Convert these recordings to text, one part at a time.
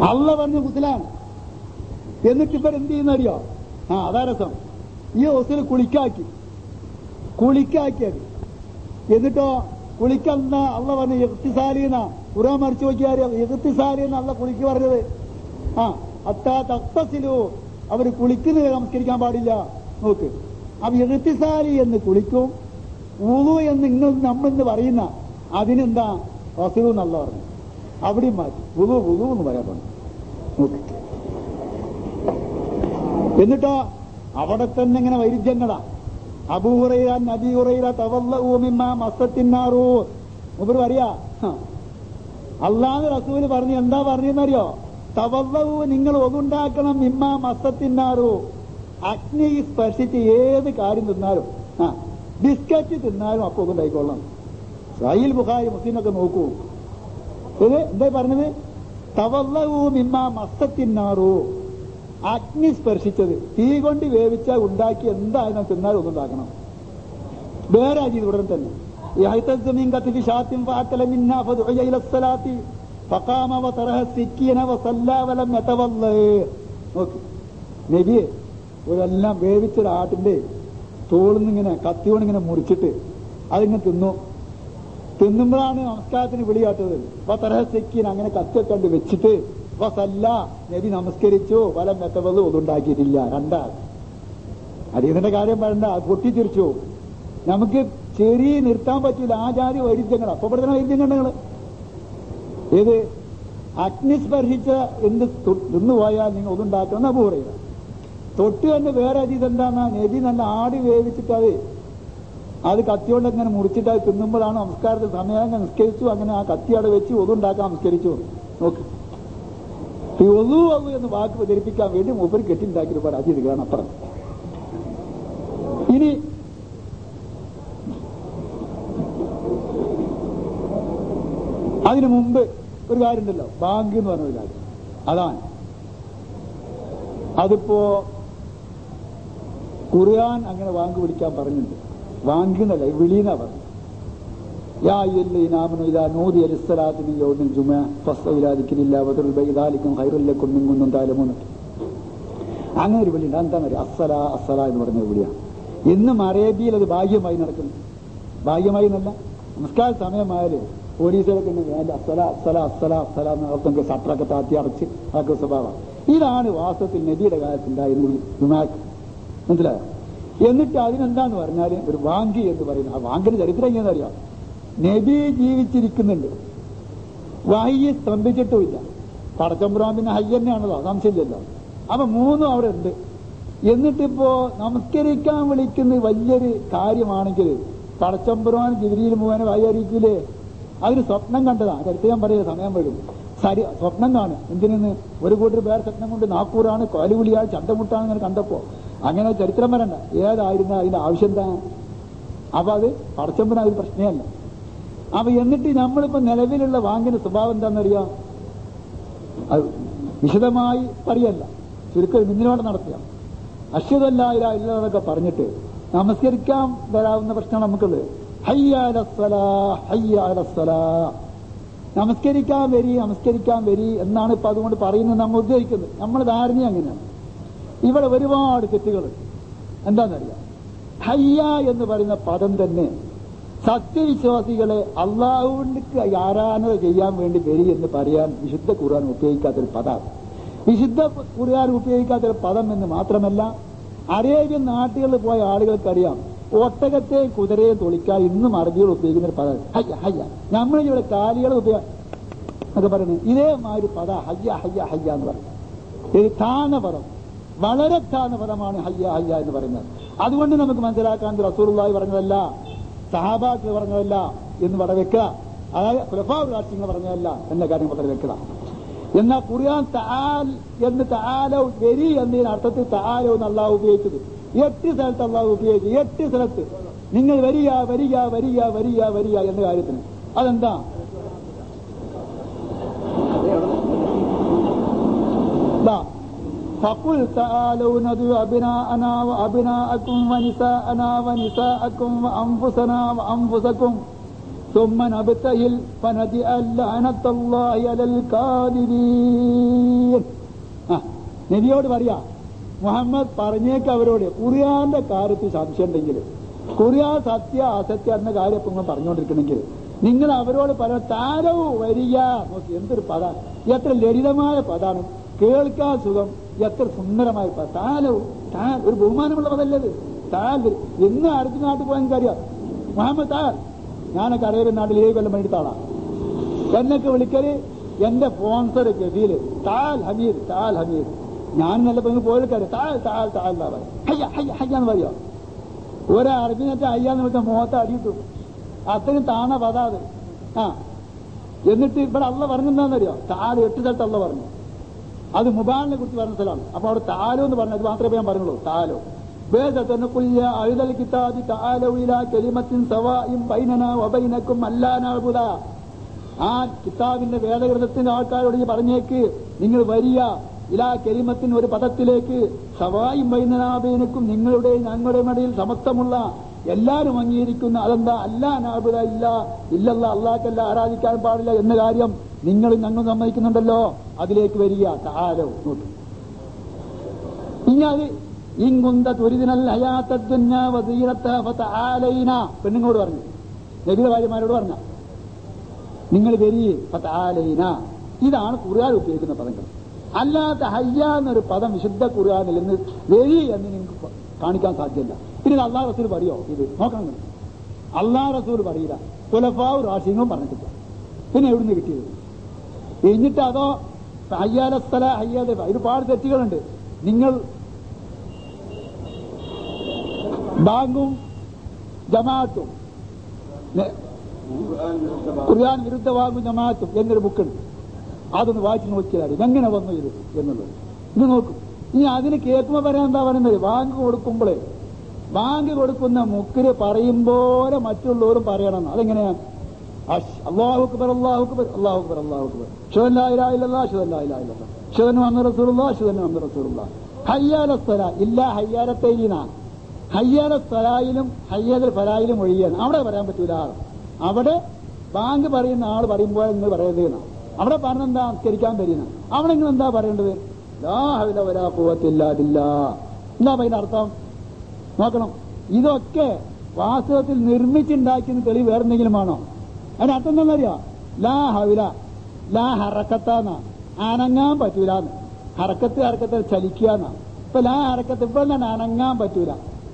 അള്ള പറഞ്ഞ കുസലാണ് എന്നിട്ട് ഇവർ എന്ത് ചെയ്യുന്ന അറിയോ ആ അതാ രസം ഈ ഹൗസിൽ കുളിക്കാക്കി കുളിക്കാക്കിയത് എന്നിട്ടോ കുളിക്കുന്ന അള്ള പറഞ്ഞ എക്തിസാലിന്ന ഉറ മറിച്ചു നോക്കിയാൽ എക്തിസാലിന്ന് അള്ള കുളിക്ക് പറഞ്ഞത് ആ അത്താ തക്തസിലു അവർ കുളിക്കുന്നത് നമസ്കരിക്കാൻ പാടില്ല നോക്ക് അപ്പൊ എഴുത്തിസാലി എന്ന് കുളിക്കും ഉളു എന്ന് നിങ്ങൾ നമ്മളെന്ന് പറയുന്ന അതിനെന്താ റസൂൽ എന്നല്ല പറഞ്ഞു അവിടെയും മാറ്റി ഉളു ഉളു എന്ന് പറയാൻ പറഞ്ഞു നോക്ക് എന്നിട്ടോ അവിടെ തന്നെ ഇങ്ങനെ വൈരുദ്ധ്യങ്ങളാ അബൂഹുറൈറ നബിഹുറൈറ തവല്ല മസ്തത്തിന്നാറൂ മുമ്പ് പറയാ അള്ളാഹ് റസൂല് പറഞ്ഞു എന്താ പറഞ്ഞെന്നറിയോ തവല്ലവു നിങ്ങൾ ഒതുണ്ടാക്കണം ഇമ്മ മസ്തത്തിന്നാറു അഗ്നി സ്പർശിച്ച് ഏത് കാര്യം തിന്നാലും ആ ബിസ്ക്കറ്റ് തിന്നാലും അപ്പൊ ഒതുണ്ടായിക്കൊള്ളാം സഹീൽ ബുഖാരി മുസ്ലിമൊക്കെ നോക്കൂ ഇത് എന്താ പറഞ്ഞത് തവല്ലവു മിമ്മ മസ്തത്തിന്നാറു അഗ്നി സ്പർശിച്ചത് തീ കൊണ്ട് വേവിച്ച ഉണ്ടാക്കി എന്തായാലും തിന്നാലും ഒന്നുണ്ടാക്കണം വേറെ അജീത് ഉടൻ തന്നെ يهتز من كتف شاة فأكل منها فدعي إلى الصلاة فقام وطرح السكين وصلى ولم يتوضأ നോക്ക് നബിയെ ഒരെല്ലാം വേവിച്ചൊരു ആട്ടിന്റെ തോളിന്നിങ്ങനെ കത്തിയോണ്ട് ഇങ്ങനെ മുറിച്ചിട്ട് അതിങ്ങനെ തിന്നു തിന്നുമ്പോഴാണ് നമസ്കാരത്തിന് വിളിയാട്ടത് വതറഹ സെക്കീൻ അങ്ങനെ കത്തിയൊക്കെ കണ്ട് വെച്ചിട്ട് വസല്ല നബി നമസ്കരിച്ചു വലം മെത്തവത് ഒതുണ്ടാക്കിയിട്ടില്ല രണ്ടാൾ അടിയതിന്റെ കാര്യം പറയണ്ട അത് പൊട്ടിച്ചിരിച്ചു നമുക്ക് ചെറിയ നിർത്താൻ പറ്റൂല ആ ജാതി വൈരുദ്ധ്യങ്ങൾ അപ്പൊ ഇവിടെ തന്നെ വൈരുദ്ധ്യം കണ്ടങ്ങള് ഏത് അഗ്നി സ്പർശിച്ച എന്ത് തിന്നു പോയാൽ നിങ്ങൾ ഒന്നുണ്ടാക്കണം എന്നാ പറയുക തൊട്ട് തന്നെ വേറെ അതീത് എന്താന്നാ നബി നല്ല ആടി വേവിച്ചിട്ട് അത് അത് കത്തിയോണ്ട് അങ്ങനെ മുറിച്ചിട്ട് അത് തിന്നുമ്പോഴാണ് നമസ്കാരത്തിൽ സമയം അങ്ങനെ നിസ്കരിച്ചു അങ്ങനെ ആ കത്തി അവിടെ വെച്ച് ഒതുണ്ടാക്കാൻ നമസ്കരിച്ചു നോക്ക് ഈ ഒതു ഒതു എന്ന് വാക്ക് പ്രചരിപ്പിക്കാൻ വേണ്ടി മൂപ്പർ കെട്ടിണ്ടാക്കി ഒരുപാട് അതീതുകളാണ് അപ്പുറം ഇനി അതിനു മുമ്പ് ഒരു കാര്യമുണ്ടല്ലോ ബാങ്ക് എന്ന് പറഞ്ഞ ഒരു കാര്യം അതാണ് അതിപ്പോ ഖുർആൻ അങ്ങനെ വാങ്ക് വിളിക്കാൻ പറഞ്ഞിട്ടുണ്ട് വാങ്ക് എന്നല്ല വിളിയെന്നാ പറഞ്ഞു യാ അയ്യുല്ലീനാമനു ഇദാ നൂദിയ ലിസ്സലാത്തി മിൻ യൗമിൽ ജുമുഅ ഫസ്തവു ഇലാ ദിക്രില്ലാ വദറുൽ ബൈ ദാലിക്കും ഖൈറുൽ ലക്കും മിൻ കുന്തും തഅലമൂൻ അങ്ങനെ ഒരു വിളിയുണ്ട് എന്താണ് ഒരു അസ്സല അസ്സല എന്ന് പറഞ്ഞ ഒരു വിളിയാണ് ഇന്നും അറേബ്യയിൽ അത് ഭാഗ്യമായി നടക്കുന്നു ഭാഗ്യമായി എന്നല്ല നമസ്കാര സമയമായാലും പോലീസുകാരൊക്കെ ഉണ്ട് വേണ്ട അസ്സല അസ്സല അസ്സല അസ്സല എന്ന് അർത്ഥം ഷട്ടറൊക്കെ താത്തി അടച്ച് അതൊക്കെ സ്വഭാവം ഇതാണ് വാസ്തവത്തിൽ നബിയുടെ കാലത്തുണ്ടായിരുന്ന ഒരു വിമാക്ക് മനസ്സിലായോ എന്നിട്ട് അതിനെന്താന്ന് പറഞ്ഞാല് ഒരു വാങ്കി എന്ന് പറയുന്നത് ആ വാങ്കിന് ചരിത്രം എങ്ങനെയാണെന്നറിയാം നബി ജീവിച്ചിരിക്കുന്നുണ്ട് വഹയ്യ സ്തംഭിച്ചിട്ടുമില്ല പടച്ചമ്പുറാൻ പിന്നെ ഹയ്യ തന്നെയാണല്ലോ സംശയമില്ലല്ലോ അപ്പൊ മൂന്നും അവിടെ ഉണ്ട് എന്നിട്ടിപ്പോ നമസ്കരിക്കാൻ വിളിക്കുന്ന വലിയൊരു കാര്യമാണെങ്കിൽ പടച്ചമ്പുറാൻ ജിബിരിയിൽ മുഖേന വായിരിക്കൂലേ അതിന് സ്വപ്നം കണ്ടതാ ചരിത്രം ഞാൻ പറയുക സമയം വരും സരി സ്വപ്നം കാണും എന്തിനെന്ന് ഒരു കൂട്ടർ വേറെ സ്വപ്നം കൊണ്ട് നാക്കൂറാണ് കോലുവിളിയാണ് ചണ്ടമുട്ടാണ് ഇങ്ങനെ കണ്ടപ്പോ അങ്ങനെ ചരിത്രം വരണ്ട ഏതായിരുന്നു അതിന്റെ ആവശ്യം എന്താ അപ്പൊ അത് പടച്ചമ്പന ഒരു പ്രശ്നമല്ല അപ്പൊ എന്നിട്ട് നമ്മളിപ്പോ നിലവിലുള്ള വാങ്ങിന്റെ സ്വഭാവം എന്താണെന്നറിയാം അത് വിശദമായി പറയല്ല ചുരുക്കം മുന്നിലോട്ട് നടത്തുക അശ്വതല്ല ഇല്ല ഇല്ല എന്നൊക്കെ പറഞ്ഞിട്ട് നമസ്കരിക്കാൻ വരാവുന്ന പ്രശ്നം നമുക്കുള്ളത് ഹയ്യാലസ്സലാ ഹയ്യാലസ്സലാ നമസ്കരിക്കാൻ വരി നമസ്കരിക്കാൻ വരി എന്നാണ് ഇപ്പൊ അതുകൊണ്ട് പറയുന്നത് നമ്മൾ ഉദ്ദേശിക്കുന്നത് നമ്മൾ ധാരണ അങ്ങനെയാണ് ഇവിടെ ഒരുപാട് തെറ്റുകൾ എന്താണെന്നറിയാം ഹയ്യ എന്ന് പറയുന്ന പദം തന്നെ സത്യവിശ്വാസികളെ അള്ളാഹുവിന്റെ ആരാധന ചെയ്യാൻ വേണ്ടി വരി എന്ന് പറയാൻ വിശുദ്ധ ഖുർആൻ ഉപയോഗിക്കാത്തൊരു പദമാണ് വിശുദ്ധ ഖുർആൻ ഉപയോഗിക്കാത്തൊരു പദം എന്ന് മാത്രമല്ല അറേബ്യൻ നാട്ടുകളിൽ പോയ ആളുകൾക്കറിയാം ഒട്ടകത്തെ കുതിരയെ തൊളിക്കാൻ ഇന്നും അറബികൾ ഉപയോഗിക്കുന്ന ഒരു പദം ഹയ്യ ഹയ്യ നമ്മൾ ഇവിടെ കാലികൾ ഉപയോഗ എന്നൊക്കെ പറയുന്നത് ഇതേമാതിരി പദ ഹയ്യ ഹയ്യ ഹയ്യ എന്ന് പറയും ഇത് താന്ന പദം വളരെ താന്ന പദമാണ് ഹയ്യ ഹയ്യ എന്ന് പറയുന്നത് അതുകൊണ്ട് നമുക്ക് മനസ്സിലാക്കാൻ റസൂറുള്ളായി പറഞ്ഞതല്ല സഹാബാക്കൾ പറഞ്ഞതല്ല എന്ന് ഇവിടെ വെക്കുക അതായത് പ്രഭാവ രാഷ്ട്രങ്ങൾ പറഞ്ഞതല്ല എന്ന കാര്യം വളരെ വെക്കുക എന്നാൽ ഖുർആൻ തആൽ എന്ന് തആലോ വരി എന്നതിന് അർത്ഥത്തിൽ തആലോ എന്ന് അള്ളാഹു ഉപയോഗിച്ചത് എട്ട് സ്ഥലത്ത് അള്ളാഹു ഉപയോഗിച്ചു എട്ട് സ്ഥലത്ത് നിങ്ങൾ വരിക വരിക വരിക വരിക വരിക എന്ന കാര്യത്തിന് അതെന്താ ദാ, فقل تعالوا ندعو أبناءنا وأبناءكم ونساءنا ونساءكم وأنفسنا وأنفسكم ثم نبتهل فنجعل لعنة الله على الكاذبين ആ, നബിയോട് പറയാ മുഹമ്മദ് പറഞ്ഞേക്ക് അവരോട് ഖുർആന്റെ കാര്യത്തിൽ സംശയം ഉണ്ടെങ്കിൽ ഖുർആൻ സത്യ അസത്യ എന്ന കാര്യം ഇപ്പൊ നിങ്ങൾ പറഞ്ഞുകൊണ്ടിരിക്കണമെങ്കിൽ നിങ്ങൾ അവരോട് പറ താരവും വരിക നോക്കി എന്തൊരു പദാണ് എത്ര ലളിതമായ പദാണ് കേൾക്കാൻ സുഖം എത്ര സുന്ദരമായ പദം താലവും താൽ ഒരു ബഹുമാനമുള്ള പദല്ലത് താൽ വരും. എന്ന് അടുത്ത നാട്ടിൽ പോയാൽ എനിക്കറിയാം മുഹമ്മദ് താൽ ഞാനൊക്കെ അറേബ്യൻ നാട്ടിൽ ഏഴ് കൊല്ലം വേണ്ടിയിട്ട് ആളാ എന്നൊക്കെ വിളിക്കല് എന്റെ സ്പോൺസർ ഗതിയില് താൽ ഹമീദ് താൽ ഹമീദ് ഞാൻ നല്ല പെങ്ങ് പോലക്കാര് താൽ താൽ താൽ എന്നാ പറയാം ഹയ്യ ഹയ്യ ഹയ്യ എന്ന് പറയോ ഒരു അറബിനൊക്കെ അയ്യാന്ന് വെച്ചാൽ മുഖത്ത് അടിയിട്ടു അത്രയും താണ പതാത് ആ എന്നിട്ട് ഇവിടെ അള്ള പറഞ്ഞെന്താണെന്നറിയോ താല് എട്ട് സ്ഥലത്ത് അള്ള പറഞ്ഞു അത് മുബാലിനെ കുറിച്ച് പറഞ്ഞ സ്ഥലമാണ് അപ്പൊ അവിടെ താലോ എന്ന് പറഞ്ഞത് മാത്രമേ ഞാൻ പറഞ്ഞുള്ളൂ താലോ വേദത്തിന് കുല്യ അഴുതൽ കിതാബി താലോ ഇല കെലിമത്തിൻ സവായും ബൈനന വബൈനക്കും അല്ലാനാകുല ആ കിതാബിന്റെ വേദഗ്രന്ഥത്തിന്റെ ആൾക്കാരോട് ഈ പറഞ്ഞേക്ക് നിങ്ങൾ വരിക ഇലാ കെലിമത്തിന് ഒരു പദത്തിലേക്ക് സവായും ബൈനനാബൈനക്കും നിങ്ങളുടെ ഞങ്ങളുടെ ഇടയിൽ സമത്വമുള്ള എല്ലാവരും അംഗീകരിക്കുന്ന അതെന്താ അല്ലാ നാബുദ ഇല്ല ഇല്ലല്ല അള്ളാഹ്ക്കല്ല ആരാധിക്കാൻ പാടില്ല എന്ന കാര്യം നിങ്ങൾ ഞങ്ങൾ സമ്മതിക്കുന്നുണ്ടല്ലോ അതിലേക്ക് വരിക താരോ നോക്ക് ഇനി അത് ഇങ്കുന്ത തുരിതിനൽ ഹയാത്തീരത്തലൈന പെണ്ണുങ്ങളോട് പറഞ്ഞു നബിയുടെ ഭാര്യമാരോട് പറഞ്ഞ നിങ്ങൾ വരി ഫത്താലൈന ഇതാണ് ഖുർആൻ ഉപയോഗിക്കുന്ന പദങ്ങൾ അല്ലാത്ത ഹയ്യ എന്നൊരു പദം വിശുദ്ധ ഖുർആനിൽ നിന്ന് വരി എന്ന് നിങ്ങൾക്ക് കാണിക്കാൻ സാധ്യമല്ല പിന്നെ ഇത് അള്ളാഹ് റസൂൽ പറയോ ഇത് നോക്കണം നിങ്ങൾ. അള്ളാഹ് റസൂൽ പറയില്ല കുലഫാവ് റാഷിങ്ങളും പറഞ്ഞിട്ടില്ല പിന്നെ എവിടുന്ന് കിട്ടിയത് എന്നിട്ട് അതോ ഹയ്യാലസ്ഥല ഹയ്യാല ഒരുപാട് തെറ്റുകളുണ്ട് നിങ്ങൾ ബാങ്കും ജമാഅത്തും നെ- ഖുർആൻ വിരുദ്ധ ബാങ്കും ജമാഅത്തും എന്നൊരു ബുക്കുണ്ട് അതൊന്ന് വായിച്ചു നോക്കിയാൽ എങ്ങനെ വന്നു ഇത് എന്നുള്ളത് ഇത് നോക്കും ഇനി അതിന് കേൾക്കുമ്പോ പറയാൻ എന്താ പറയുന്നത് ബാങ്ക് കൊടുക്കുമ്പോഴേ ബാങ്ക് കൊടുക്കുന്ന മുക്കില് പറയും പോലെ മറ്റുള്ളവരും പറയണം അതെങ്ങനെയാണ് അഷ്- അല്ലാഹു അക്ബർ അല്ലാഹു അക്ബർ അല്ലാഹു അക്ബർ അല്ലാഹു അക്ബർ ഷുവൻ ലാ ഇലാഹ ഇല്ലല്ലാഹ് ഷുവൻ ലാ ഇലാഹ ഇല്ലല്ലാഹ് ഷുവൻ മുഹമ്മദ് റസൂലുള്ളാഹ് ഷുവൻ മുഹമ്മദ് റസൂലുള്ളാഹ് ഹയ്യാല സ്വല ഇല്ല ഹയ്യാലത്തൈന ഹയ്യാല സ്വലായിലും ഹയ്യാൽ ഫലായിലും ഒഴിയാണ് അവിടെ പറയാൻ പറ്റൂല അവിടെ ബാങ്ക് പറയുന്ന ആൾ പറയുമ്പോൾ നിങ്ങൾ പറയരുത് എന്നാണ് അവിടെ പറഞ്ഞെന്താ നിസ്കരിക്കാൻ തരുന്ന അവിടെ നിങ്ങൾ എന്താ പറയേണ്ടത് ലാ ഹൗല വലാ ഖുവത്തില്ല ബില്ലാ എന്താ അതിന്റെ അർത്ഥം നോക്കണം ഇതൊക്കെ വാസ്തവത്തിൽ നിർമ്മിച്ചുണ്ടാക്കിയെന്ന് തെളിവ് വേറെ എന്തെങ്കിലും ആണോ അതിന് അർത്ഥം എന്താണെന്നറിയാം ലാ ഹൗല ലാ ഹറക്കത്താന്ന അനങ്ങാൻ പറ്റൂലെന്ന് ഹറക്കത്ത് ഹറക്കത്ത് ചലിക്കുക ഇപ്പൊ ലാ ഹറക്കത്ത് ഇപ്പൊ എന്താണ് അനങ്ങാൻ പറ്റൂല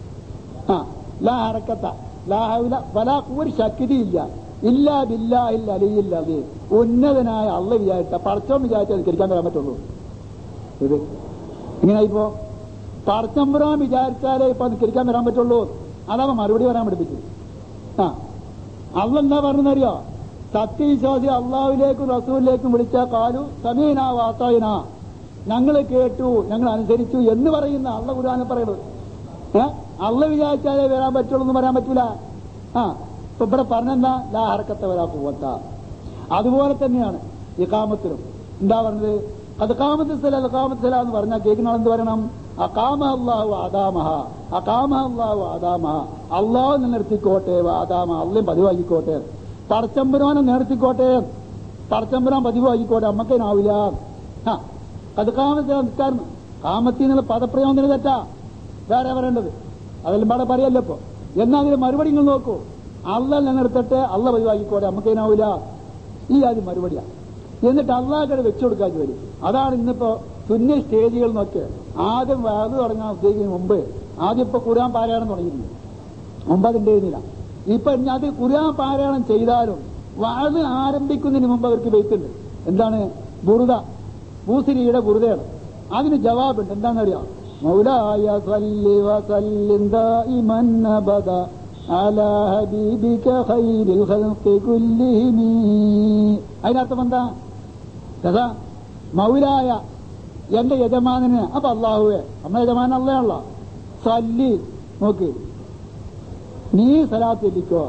ആ ലാ ഹറക്കത്ത ലാ ഹൗല വലാ ഒരു ശക്തിയില്ല ഇല്ല ബില്ലാഹിൽ അലിയില്ല അത് ഉന്നതനായ അള്ള വിചാരിച്ച പടച്ചോൻ വിചാരിച്ചാൽ നിസ്കരിക്കാൻ വരാൻ പറ്റുള്ളൂ ഇത് ഇങ്ങനെയായിപ്പോ പറച്ചമ്പുറാൻ വിചാരിച്ചാലേ ഇപ്പൊ നിസ്കരിക്കാൻ വരാൻ പറ്റുള്ളൂ അതാണ് മറുപടി വരാൻ പഠിപ്പിച്ചു ആ അള്ള എന്താ പറഞ്ഞറിയോ സത്യവിശ്വാസി അള്ളാഹുലേക്കും റസൂലിലേക്കും വിളിച്ച കാലു സമീന വാസായിന ഞങ്ങൾ കേട്ടു ഞങ്ങൾ അനുസരിച്ചു എന്ന് പറയുന്ന അള്ള ഖുർആാനെ പറയുന്നത് ഏ അള്ള വിചാരിച്ചാലേ വരാൻ പറ്റുള്ളൂ എന്ന് പറയാൻ പറ്റൂല ആ ഇപ്പൊ ഇവിടെ പറഞ്ഞെന്താ ലാ ഹർക്കത്തെ വരാ പൂവത്ത അതുപോലെ തന്നെയാണ് ഈ കാമത്തിലും എന്താ പറഞ്ഞത് അത് കാമത്ത് സ്ഥല അത് കാമത്ത് സ്ഥല എന്ന് പറഞ്ഞാൽ കേൾക്കുന്ന എന്ത് പറയണം അകാമ അള്ളാഹു ആദാമഹ അകാമ അള്ളാഹു ആദാമഹ അള്ളാഹു നിലനിർത്തിക്കോട്ടെ ആദാമ അള്ളയും പതിവാക്കിക്കോട്ടെ പടച്ചമ്പുരാനെ നിർത്തിക്കോട്ടെ പടച്ചമ്പുരാൻ പതിവാക്കിക്കോട്ടെ അമ്മക്കതിനാവില്ല ആ അത് കാമത്ത് നിസ്കാരം കാമത്തി എന്നുള്ള പദപ്രയോഗത്തിന് തെറ്റാ വേറെ പറയേണ്ടത് അതെല്ലാം പാടെ പറയല്ലോ ഇപ്പൊ എന്നാ അതിന് മറുപടി നിങ്ങൾ നോക്കൂ അള്ള നിലനിർത്തട്ടെ അള്ള പതിവാക്കിക്കോട്ടെ നമുക്കതിനാവില്ല ഈ ആദ്യം മറുപടിയാ എന്നിട്ട് അള്ളാഹ്ക്കടെ വെച്ചു കൊടുക്കാൻ ജോലി അതാണ് ഇന്നിപ്പോ സുന്നി സ്റ്റേജുകൾ നോക്കി ആദ്യം അത് തുടങ്ങാൻ ഉദ്ദേശിക്കുന്നതിന് മുമ്പ് ആദ്യം ഇപ്പൊ കുരാൻ പാരായണം തുടങ്ങിയിരുന്നു മുമ്പ് അതിന്റെ ഇരുന്നില്ല ഇപ്പൊ ഇനി അത് കുരാൻ പാരായണം ചെയ്താലും അത് ആരംഭിക്കുന്നതിന് മുമ്പ് അവർക്ക് വെയ്ത്തുണ്ട് എന്താണ് ബുറുദ ഭൂസിരിയുടെ ബുറുദയാണ് അതിന് ജവാബുണ്ട് എന്താണെന്നറിയാം മൗലായ സല്ലി വസല്ലിം ദായിമൻ അബദ അലാ ഹബീബിക ഖൈരിൽ ഖൽഖി കുല്ലിഹിം അതിനർത്ഥം എന്താ രസാ മൗലായ എന്റെ യജമാനന് അപ്പൊ അള്ളാഹുവെ നമ്മുടെ യജമാനൻ അള്ളയാണല്ലോ സല്ലി നോക്ക് നീ സലാത്ത് ചെല്ലിക്കോ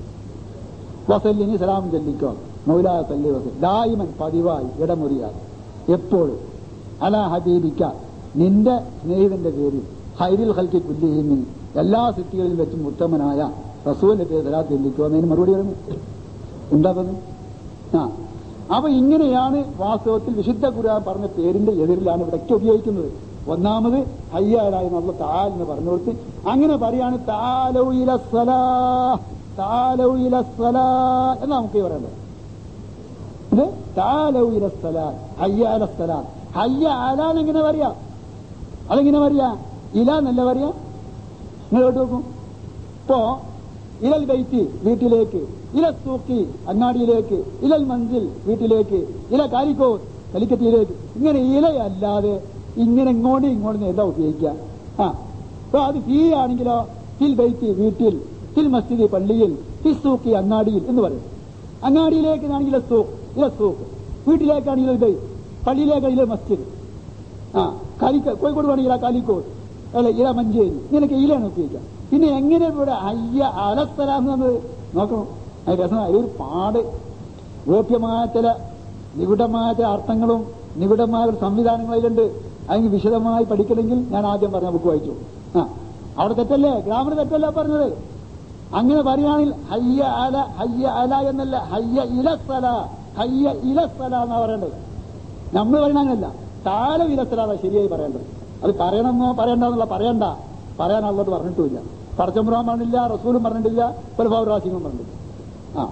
വസല്ലി നീ സലാം ചെല്ലിക്കോ മൗലായ സല്ലി വസല്ലി ദായിമൻ പതിവായി ഇടമുറിയാതെ എപ്പോഴും അല ഹബീബിക്ക നിന്റെ സ്നേഹിതന്റെ പേരിൽ ഹൈരിൽ ഹൽക്കി കുല്ലിഹിമിൻ എല്ലാ സിറ്റികളിലും വെച്ചും ഉത്തമനായ റസൂലിന്റെ പേര് സലാത്ത് ചെല്ലിക്കോ എന്നതിന് മറുപടി പറഞ്ഞു എന്താ പറഞ്ഞു ആ അപ്പൊ ഇങ്ങനെയാണ് വാസ്തവത്തിൽ വിശുദ്ധ ഖുർആൻ പറഞ്ഞ പേരിന്റെ എതിരിലാണ് ഇവിടൊക്കെ ഉപയോഗിക്കുന്നത് ഒന്നാമത് ഹയ്യാലായി എന്നുള്ള താൽ എന്ന് പറഞ്ഞു കൊടുത്ത് അങ്ങനെ പറയാണ് താലൗ ഇല സ്വലാ താലൗ ഇല സ്വലാ എന്ന് നമുക്ക് പറയേണ്ടത് ഇത് താലൗ ഇല സ്വലാ ഹയ്യ അല സ്വലാ ഹയ്യ അലാന്ന് എങ്ങനെ പറയാ അതെങ്ങനെ പറയാ ഇല എന്നല്ല പറയാ നിങ്ങൾ കേട്ട് നോക്കും ഇപ്പോ ഇലൽ ബൈത്തി വീട്ടിലേക്ക് ഇല സൂക്കി അങ്ങാടിയിലേക്ക് ഇലൽ മഞ്ചിൽ വീട്ടിലേക്ക് ഇല കാലിക്കോ കലിക്കത്തിയിലേക്ക് ഇങ്ങനെ ഇലയല്ലാതെ ഇങ്ങനെ ഇങ്ങോട്ടും ഇങ്ങോട്ടും എന്താ ഉപയോഗിക്കുക ആ അപ്പൊ അത് ഫീ ആണെങ്കിലോ ഫിൽ ബൈത്തി വീട്ടിൽ ഫിൽ മസ്ജിദ് പള്ളിയിൽ ഫിൽ സൂക്കി അങ്ങാടിയിൽ എന്ന് പറയും അങ്ങാടിയിലേക്കാണെങ്കിൽ സൂക്ക് ഇല സൂക്ക് വീട്ടിലേക്കാണെങ്കിൽ ബൈ പള്ളിയിലേക്കാണെങ്കിൽ മസ്ജിദ് ആ കാലിക്ക കോഴിക്കോട് വേണമെങ്കിൽ കാലിക്കോട് അല്ല ഇല മഞ്ചേരി ഇങ്ങനെയൊക്കെ ഇലാണ് ഉപയോഗിക്കുക പിന്നെ എങ്ങനെ ഇവിടെ അയ്യ അലസ്ഥലാന്ന് നോക്കണം അത് രസമായി ഒരു പാട് ഗോപ്യമായ ചില നിഗൂഢമായ ചില അർത്ഥങ്ങളും നിഗൂഢമായ ഒരു സംവിധാനങ്ങളും അതിലുണ്ട് അതിന് വിശദമായി പഠിക്കണമെങ്കിൽ ഞാൻ ആദ്യം പറഞ്ഞ ബുക്ക് വായിച്ചു ആ അവിടെ തെറ്റല്ലേ ഗ്രാമർ തെറ്റല്ല പറഞ്ഞത് അങ്ങനെ പറയുകയാണെങ്കിൽ ഹയ്യ അല ഹയ്യ അല എന്നല്ല ഹയ്യ ഇലസ്ഥല ഹയ്യ ഇലസ്ഥല എന്നാ പറയേണ്ടത് നമ്മൾ പറയുന്ന അങ്ങനല്ല താലം ഇലസ്ഥലാണ് ശരിയായി പറയേണ്ടത് അത് പറയണമെന്നോ പറയണ്ടെന്നുള്ള പറയണ്ട പറയാൻ അള്ളോട്ട് പറഞ്ഞിട്ടുമില്ല പടച്ചമ്പുറാൻ പറഞ്ഞില്ല റസൂലും പറഞ്ഞിട്ടില്ല പലഭാവരാശികളും പറഞ്ഞിട്ടില്ല ആ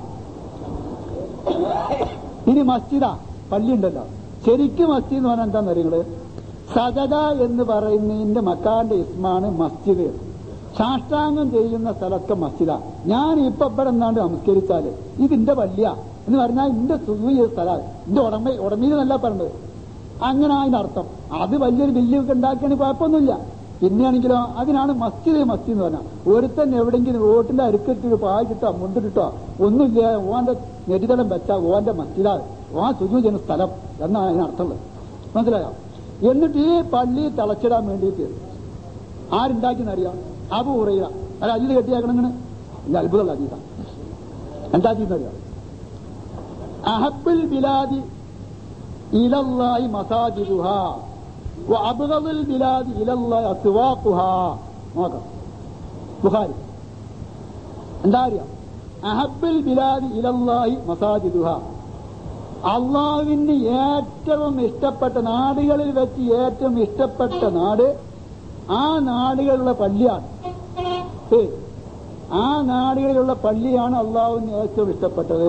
ഇനി മസ്ജിദ പള്ളി ഉണ്ടല്ലോ ശരിക്കും മസ്ജിദ് എന്ന് പറഞ്ഞാൽ എന്താന്ന് നിങ്ങള് സജദ എന്ന് പറയുന്നതിന്റെ മക്കാന്റെ ഇസ്മാണ് മസ്ജിദ് സാഷ്ടാംഗം ചെയ്യുന്ന സ്ഥലമൊക്കെ മസ്ജിദ ഞാൻ ഇപ്പൊ ഇവിടെ എന്നാണ്ട് നമസ്കരിച്ചാല് ഇതിന്റെ പള്ളിയാ എന്ന് പറഞ്ഞാൽ ഇന്റെ സുഖിയ സ്ഥലമാണ് ഇന്റെ ഉടമ ഉടമയിൽ നല്ല പറഞ്ഞത് അങ്ങനെ അതിന്റെ അർത്ഥം അത് വലിയൊരു ബില്ലൊക്കെ ഉണ്ടാക്കിയാണെങ്കിൽ കുഴപ്പമൊന്നുമില്ല പിന്നെയാണെങ്കിലോ അതിനാണ് മസ്ജിദ് മസ്ജിദ് എന്ന് പറഞ്ഞാൽ ഒരുത്തൻ എവിടെങ്കിലും റോട്ടിന്റെ അരുക്കത്തിട്ട് പായിട്ടോ മുണ്ടിട്ടോ ഒന്നുമില്ല ഓന്റെ നെറ്റിതടം വെച്ചാൽ ഓന്റെ മസ്ജിദാണ് ഓൻ സുജു ചെയ്യുന്ന സ്ഥലം എന്നാണ് അതിനർത്ഥമുള്ളത് മനസ്സിലായോ എന്നിട്ട് ഈ പള്ളി തളച്ചിടാൻ വേണ്ടിയിട്ട് ആരുണ്ടാക്കിയെന്നറിയാം അബു ഉറയുക അല്ല അജിത് കെട്ടിയാക്കണങ്ങനെ ഇല്ല അത്ഭുതമുള്ള അതീത എന്താ ചെയ്യുന്നറിയാം അഹബുൽ ബിലാദി ഇലല്ലാഹി മസാജിദുഹ وأبغض البلاد إلى الله أسواقها നോക്കാം ബുഖാരി എന്താ അറിയാം അഹബുൽ ബിലാദി ഇലല്ലാഹി മസാജിദുഹ അള്ളാഹുവിന് ഏറ്റവും ഇഷ്ടപ്പെട്ട നാടുകളിൽ വെച്ച് ഏറ്റവും ഇഷ്ടപ്പെട്ട നാട് ആ നാടുകളിലുള്ള പള്ളിയാണ് ഏ, ആ നാടുകളിലുള്ള പള്ളിയാണ് അള്ളാഹുവിന് ഏറ്റവും ഇഷ്ടപ്പെട്ടത്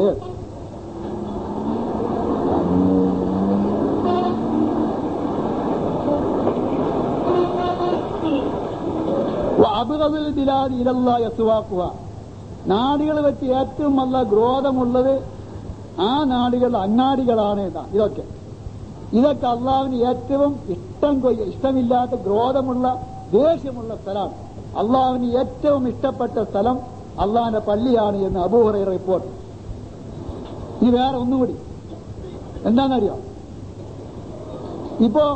അബുഗതുൽ ബിലാദ് ഇലല്ലാ യസുവാക്കുക നാടുകൾ വെച്ച് ഏറ്റവും നല്ല ക്രോധമുള്ളത് ആ നാടുകളുടെ അങ്ങാടികളാണ് എന്നാ ഇതൊക്കെ ഇതൊക്കെ അള്ളാഹുവിന് ഏറ്റവും ഇഷ്ടം കൊയ്യ ഇഷ്ടമില്ലാത്ത ക്രോധമുള്ള ദേഷ്യമുള്ള സ്ഥലമാണ് അള്ളാഹുവിന് ഏറ്റവും ഇഷ്ടപ്പെട്ട സ്ഥലം അള്ളാഹിന്റെ പള്ളിയാണ് എന്ന് അബൂഹറ റിപ്പോർട്ട് ഇനി വേറെ ഒന്നുകൂടി എന്താണെന്നറിയോ ഇപ്പോ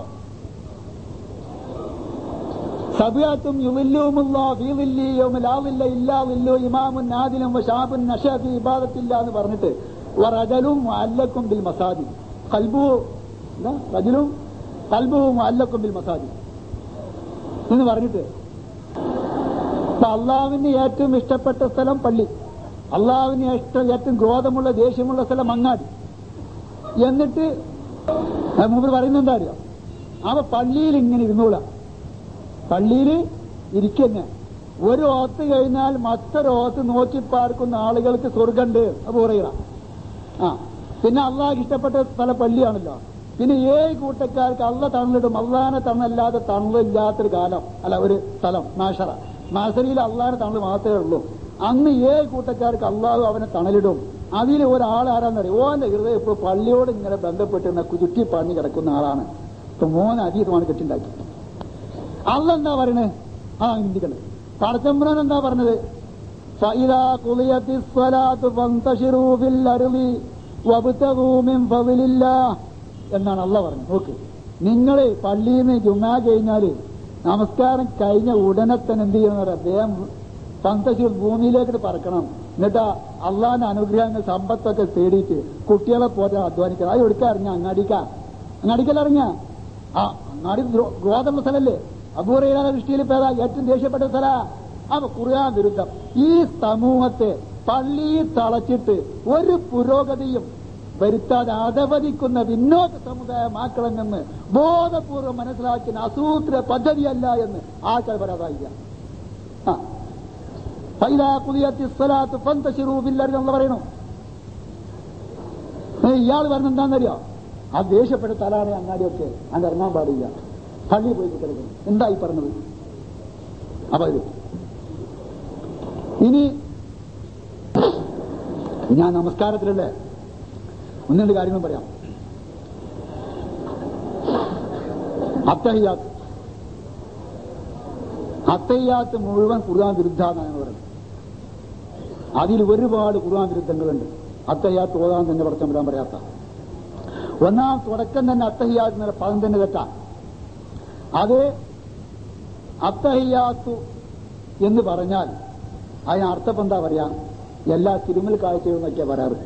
സബിയാത്തും യുവില്ലുമുള്ള ഫീവില്ലി യൗമിലാവില്ല ഇല്ലാ വില്ലു ഇമാമുൻ നാദിലും വശാബുൻ നഷാഫി ഇബാദത്തില്ല എന്ന് പറഞ്ഞിട്ട് റജലും അല്ലക്കും ബിൽ മസാദി കൽബു എന്താ റജലും കൽബുവും അല്ലക്കും ബിൽ മസാദി എന്ന് പറഞ്ഞിട്ട് അപ്പൊ അള്ളാവിന് ഏറ്റവും ഇഷ്ടപ്പെട്ട സ്ഥലം പള്ളി അള്ളാവിന് ഇഷ്ടം ഏറ്റവും ക്രോധമുള്ള ദേഷ്യമുള്ള സ്ഥലം അങ്ങാടി എന്നിട്ട് മുമ്പ് പറയുന്നത് എന്താ അറിയാം അവ പള്ളിയിൽ ഇങ്ങനെ ഇരുന്നോളാം പള്ളിയിൽ ഇരിക്കുന്ന ഒരു ഓത്ത് കഴിഞ്ഞാൽ മറ്റൊരു ഓത്ത് നോക്കി പാർക്കുന്ന ആളുകൾക്ക് സ്വർഗമുണ്ട് അപ്പൊ പറയുക ആ പിന്നെ അള്ളാഹ് ഇഷ്ടപ്പെട്ട സ്ഥല പള്ളിയാണല്ലോ പിന്നെ ഏഴ് കൂട്ടക്കാർക്ക് അള്ള തണലിടും അള്ളാഹിനെ തണലല്ലാതെ തണലില്ലാത്തൊരു കാലം അല്ല ഒരു സ്ഥലം നാഷറ നാഷറിയിൽ അള്ളാഹിനെ തണൽ മാത്രമേ ഉള്ളൂ അന്ന് ഏഴ് കൂട്ടക്കാർക്ക് അള്ളാഹു അവനെ തണലിടും അതിൽ ഒരാൾ ആരാന്നറിയും ഓന്റെ ഹൃദയം ഇപ്പോൾ പള്ളിയോട് ഇങ്ങനെ ബന്ധപ്പെട്ടിരുന്ന ചുറ്റി പണി കിടക്കുന്ന ആളാണ് ഇപ്പൊ മോൻ അതീതമാണ് കെട്ടിണ്ടാക്കി അള്ള എന്താ പറയണേ ആ ചിന്തിക്കണേ പടച്ചമ്പ്രൻ എന്താ പറഞ്ഞത് فإذا قضيت الصلاة فانتشروا في الأرض وابتغوا من فضل الله എന്നാണ് അള്ള പറഞ്ഞത് നോക്ക് നിങ്ങൾ പള്ളിയിൽ നിന്ന് ജുമാ കഴിഞ്ഞാല് നമസ്കാരം കഴിഞ്ഞ ഉടനെ തന്നെ എന്ത് ചെയ്യണം പറയാം അദ്ദേഹം പന്തശൂർ ഭൂമിയിലേക്ക് പറക്കണം എന്നിട്ട് അള്ളാന്റെ അനുഗ്രഹങ്ങൾ സമ്പത്തൊക്കെ തേടിയിട്ട് കുട്ടികളെ പോലെ അധ്വാനിക്കണം അത് എടുക്കാൻ ഇറങ്ങ അങ്ങാടിക്കാ അങ്ങാടിക്കല്ല ഇറങ്ങ ആ അങ്ങാടി ഗ്രോ- ഗ്രോഥമുള്ള സ്ഥലല്ലേ അപൂർവയുടെ ദൃഷ്ടിയിൽ പേരാ ഏറ്റവും ദേഷ്യപ്പെട്ട സ്ഥല അപ്പൊ ഖുർആൻ വിരുദ്ധം ഈ സമൂഹത്തെ പള്ളി തളച്ചിട്ട് ഒരു പുരോഗതിയും വരുത്താതെ അധവദിക്കുന്ന പിന്നോക്ക സമുദായമാക്കണമെന്ന് ബോധപൂർവ്വം മനസ്സിലാക്കുന്ന അസൂത്ര പദ്ധതിയല്ല എന്ന് ആൾക്കാർ പറയാതായില്ല ആ ഫൈദാ ഖുദിയത്തി സ്വലാത്ത് ഫന്തശിറൂ ബില്ലർജ് എന്ന് പറയണു ഏ, ഇയാൾ പറഞ്ഞ എന്താണെന്നറിയോ ആ ദേഷ്യപ്പെട്ട തലാണ് അങ്ങാടിയൊക്കെ അങ്ങനെ ഇറങ്ങാൻ പാടില്ല പള്ളി പോയി കിടക്കുന്നു എന്തായി പറഞ്ഞത് അപ്പൊ ഇത് ഇനി ഞാൻ നമസ്കാരത്തിലല്ലേ ഒന്ന് രണ്ട് കാര്യങ്ങൾ പറയാം അത്തഹിയാത്ത് അത്തയ്യാത്ത് മുഴുവൻ ഖുർആൻ വിരുദ്ധാന്നാണ് പറയുന്നത് അതിൽ ഒരുപാട് ഖുർആൻ വിരുദ്ധങ്ങളുണ്ട് അത്തയ്യാത്ത് ഓതാൻ തന്നെ പടച്ചം വരാൻ പറയാത്ത ഒന്നാം തുടക്കം തന്നെ അത്തഹിയാത്ത് എന്ന പദം തന്നെ തെറ്റാ അത് അത്തഹിയാത്തു എന്ന് പറഞ്ഞാൽ അതിന് അർത്ഥം എന്താ പറയാ എല്ലാ തിരുമൽ കാഴ്ചയും എന്നൊക്കെയാ പറയാറ്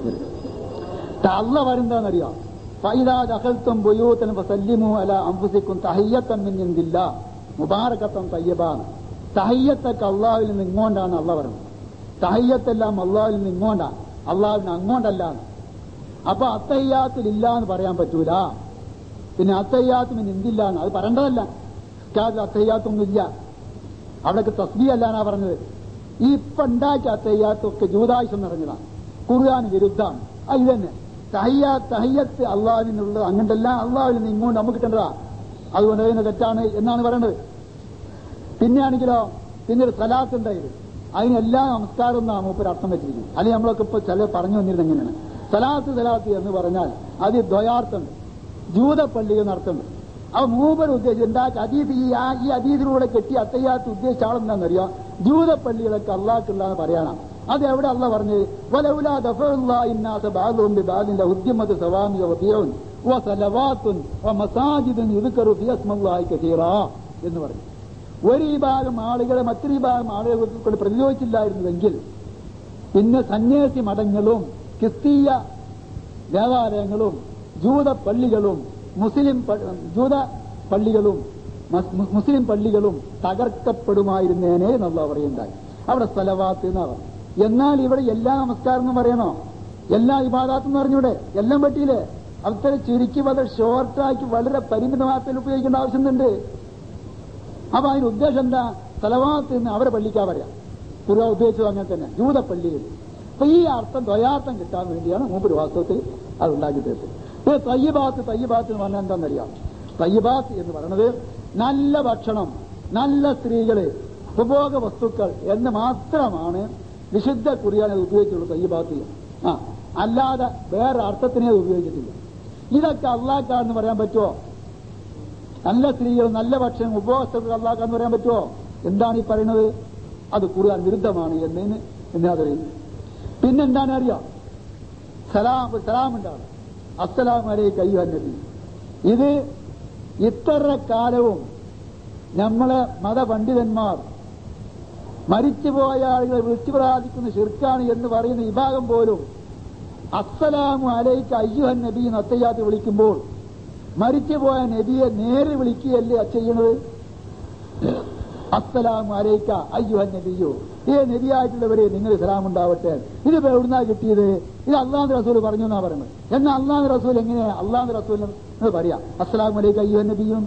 അല്ല വരുന്നതെന്നറിയാം ഫൈദാ ദഖൽത്തും ബുയൂത്തൻ ഫസല്ലിമു അല അംഫുസിക്കും തഹയ്യത്തൻ മിൻ ഇന്ദില്ല മുബാറകത്തൻ തയ്യബാണ് തഹയ്യത്തൊക്കെ അള്ളാഹുവിൽ നിന്ന് ഇങ്ങോണ്ടാണ് അള്ള പറയുന്നത് തഹയ്യത്തെല്ലാം അള്ളാഹുവിൽ നിന്ന് ഇങ്ങോണ്ടാണ് അള്ളാഹുവിന് അങ്ങോട്ടല്ല അപ്പൊ അത്തയ്യാത്തിൽ ഇല്ല എന്ന് പറയാൻ പറ്റൂല പിന്നെ അത്തയ്യാത്തും എന്തില്ല എന്ന് അത് പറയേണ്ടതല്ല ഇസ്കാദിൽ അത്തയ്യാത്തൊന്നും ഇല്ല അവിടേക്ക് തസ്ബി അല്ലാന്നാ പറഞ്ഞത് ഈ ഇപ്പൊ ഉണ്ടാക്കിയ അത്തയ്യാത്തൊക്കെ ജൂതായുഷം നിറഞ്ഞതാണ് ഖുർആൻ വിരുദ്ധാണ് അത് തന്നെ തഹയ്യ തഹയ്യത്ത് അള്ളാഹുവിനുള്ളത് അങ്ങോട്ടല്ല അള്ളാഹുവിൽ നിന്ന് ഇങ്ങോട്ട് നമുക്ക് കിട്ടേണ്ടതാ അതുകൊണ്ട് അതിന് തെറ്റാണ് എന്നാണ് പറയുന്നത് പിന്നെയാണെങ്കിലോ പിന്നെ ഒരു സലാത്ത് ഉണ്ടായിരുന്നു അതിനെല്ലാം നമസ്കാരം എന്നാണ് മൂപ്പര് അർത്ഥം വെച്ചിരിക്കുന്നത് അല്ലെങ്കിൽ നമ്മളൊക്കെ ഇപ്പൊ ചില പറഞ്ഞു വന്നിരുന്നത് എങ്ങനെയാണ് സലാത്ത് സലാത്ത് എന്ന് പറഞ്ഞാൽ അത് ദ്വയാർത്ഥമുണ്ട് ജൂതപ്പള്ളി എന്ന് അർത്ഥമുണ്ട് അപ്പൊ മൂപ്പർ ഉദ്ദേശിച്ച് ഉണ്ടാക്കി അതീത് ഈ ആ- ഈ അതീതിലൂടെ കെട്ടി അത്തയ്യാത്ത് ഉദ്ദേശിച്ച ആളെന്താണെന്നറിയോ ജൂതപ്പള്ളികളൊക്കെ അള്ളാഹ്ക്കുള്ള പറയാനാണ് അത് എവിടെ അല്ല പറഞ്ഞത് വലൗലാ ദഫഉല്ലാഹി الناس بعضهم ببعض لهدمت صوامع وبيع وصلوات ومساجد يذكر فيها اسم الله كثيرا എന്ന് പറഞ്ഞു ഒരു വിഭാഗം ആളുകളെ മറ്റൊരു വിഭാഗം ആളുകളെ കൊണ്ട് പ്രതിരോധിച്ചില്ലായിരുന്നുവെങ്കിൽ പിന്നെ സന്യാസി മഠങ്ങളും ക്രിസ്തീയ ദേവാലയങ്ങളും ജൂത പള്ളികളും മുസ്ലിം പ- ജൂത പള്ളികളും മസ്- മു- മുസ്ലിം പള്ളികളും തകർക്കപ്പെടുമായിരുന്നേനെ എന്നുള്ള പറയുണ്ടായി അവിടെ സ്ഥലവാത്ത് എന്നാ പറഞ്ഞു എന്നാൽ ഇവിടെ എല്ലാ നമസ്കാരം എന്ന് പറയണോ എല്ലാ ഇബാദാത്തും പറഞ്ഞൂടെ എല്ലാം പറ്റിയില്ലേ അത്ര ചുരുക്കി വളരെ ഷോർട്ടാക്കി വളരെ പരിമിതമാത്തിൽ ഉപയോഗിക്കേണ്ട ആവശ്യമുണ്ട് അപ്പൊ അതിന് ഉദ്ദേശം എന്താ തലവാത്ത് എന്ന് അവരെ പള്ളിക്കാ പറയാം പുറ ഉദ്ദേശിച്ചത് അങ്ങനെ തന്നെ ജൂതപ്പള്ളിയിൽ അപ്പൊ ഈ അർത്ഥം ദ്വയാർത്ഥം കിട്ടാൻ വേണ്ടിയാണ് മൂപ്പര് വാസ്തവത്തിൽ അത് ഉണ്ടാക്കി തീർത്തത് ഇത് തയ്യബാത്ത് തയ്യബാത്ത് എന്ന് പറഞ്ഞാൽ എന്താണെന്നറിയാം തയ്യബാത്ത് എന്ന് പറയുന്നത് നല്ല ഭക്ഷണം നല്ല സ്ത്രീകള് ഉപഭോഗ വസ്തുക്കൾ എന്ന് മാത്രമാണ് വിശുദ്ധ കുറിയാൻ അത് ഉപയോഗിച്ചുള്ളൂ തയ്യബാത്ത് ആ അല്ലാതെ വേറെ അർത്ഥത്തിനെ അത് ഉപയോഗിച്ചിട്ടില്ല ഇതൊക്കെ അള്ളാഹ്ക്കാന്ന് പറയാൻ പറ്റുമോ നല്ല സ്ത്രീകൾ നല്ല ഭക്ഷണം ഉപവാസത്തിൽ അള്ളാക്കാന്ന് പറയാൻ പറ്റുമോ എന്താണ് ഈ പറയുന്നത് അത് ഖുർആൻ വിരുദ്ധമാണ് എന്നതിന് എന്നാ പറയുന്നത് പിന്നെന്താണ് അറിയാം സലാം സലാം ഉണ്ടാണ് അസ്സലാം അലൈക്ക് അയ്യോ നബി ഇത് ഇത്ര കാലവും നമ്മളെ മതപണ്ഡിതന്മാർ മരിച്ചുപോയ ആളുകളെ വിളിച്ചു പ്രാർത്ഥിക്കുന്ന ശിർക്കാണ് എന്ന് പറയുന്ന വിഭാഗം പോലും അസ്സലാമു അലൈക്ക് അയ്യുഹൻ നബി എന്ന് അത്തയ്യാത്ത് വിളിക്കുമ്പോൾ മരിച്ചുപോയ നബിയെ നേരെ വിളിക്കുകയല്ലേ ചെയ്യണത് അസ്സലാമു അലൈക്ക അയ്യുഹൻ നബിയോ ഏ നബിയായിട്ടുള്ളവരെ നിങ്ങൾ സലാം ഉണ്ടാവട്ടെ ഇത് ഇപ്പൊ എവിടുന്നാ കിട്ടിയത് ഇത് അള്ളാഹ് റസൂൽ പറഞ്ഞു എന്നാ പറയുന്നത് എന്നാൽ അള്ളാഹ് റസൂൽ എങ്ങനെയാ അള്ളാഹ് റസൂൽ എന്ന് പറയാം അസ്സലാമു അലൈക്ക അയ്യുഹൻ നബിയും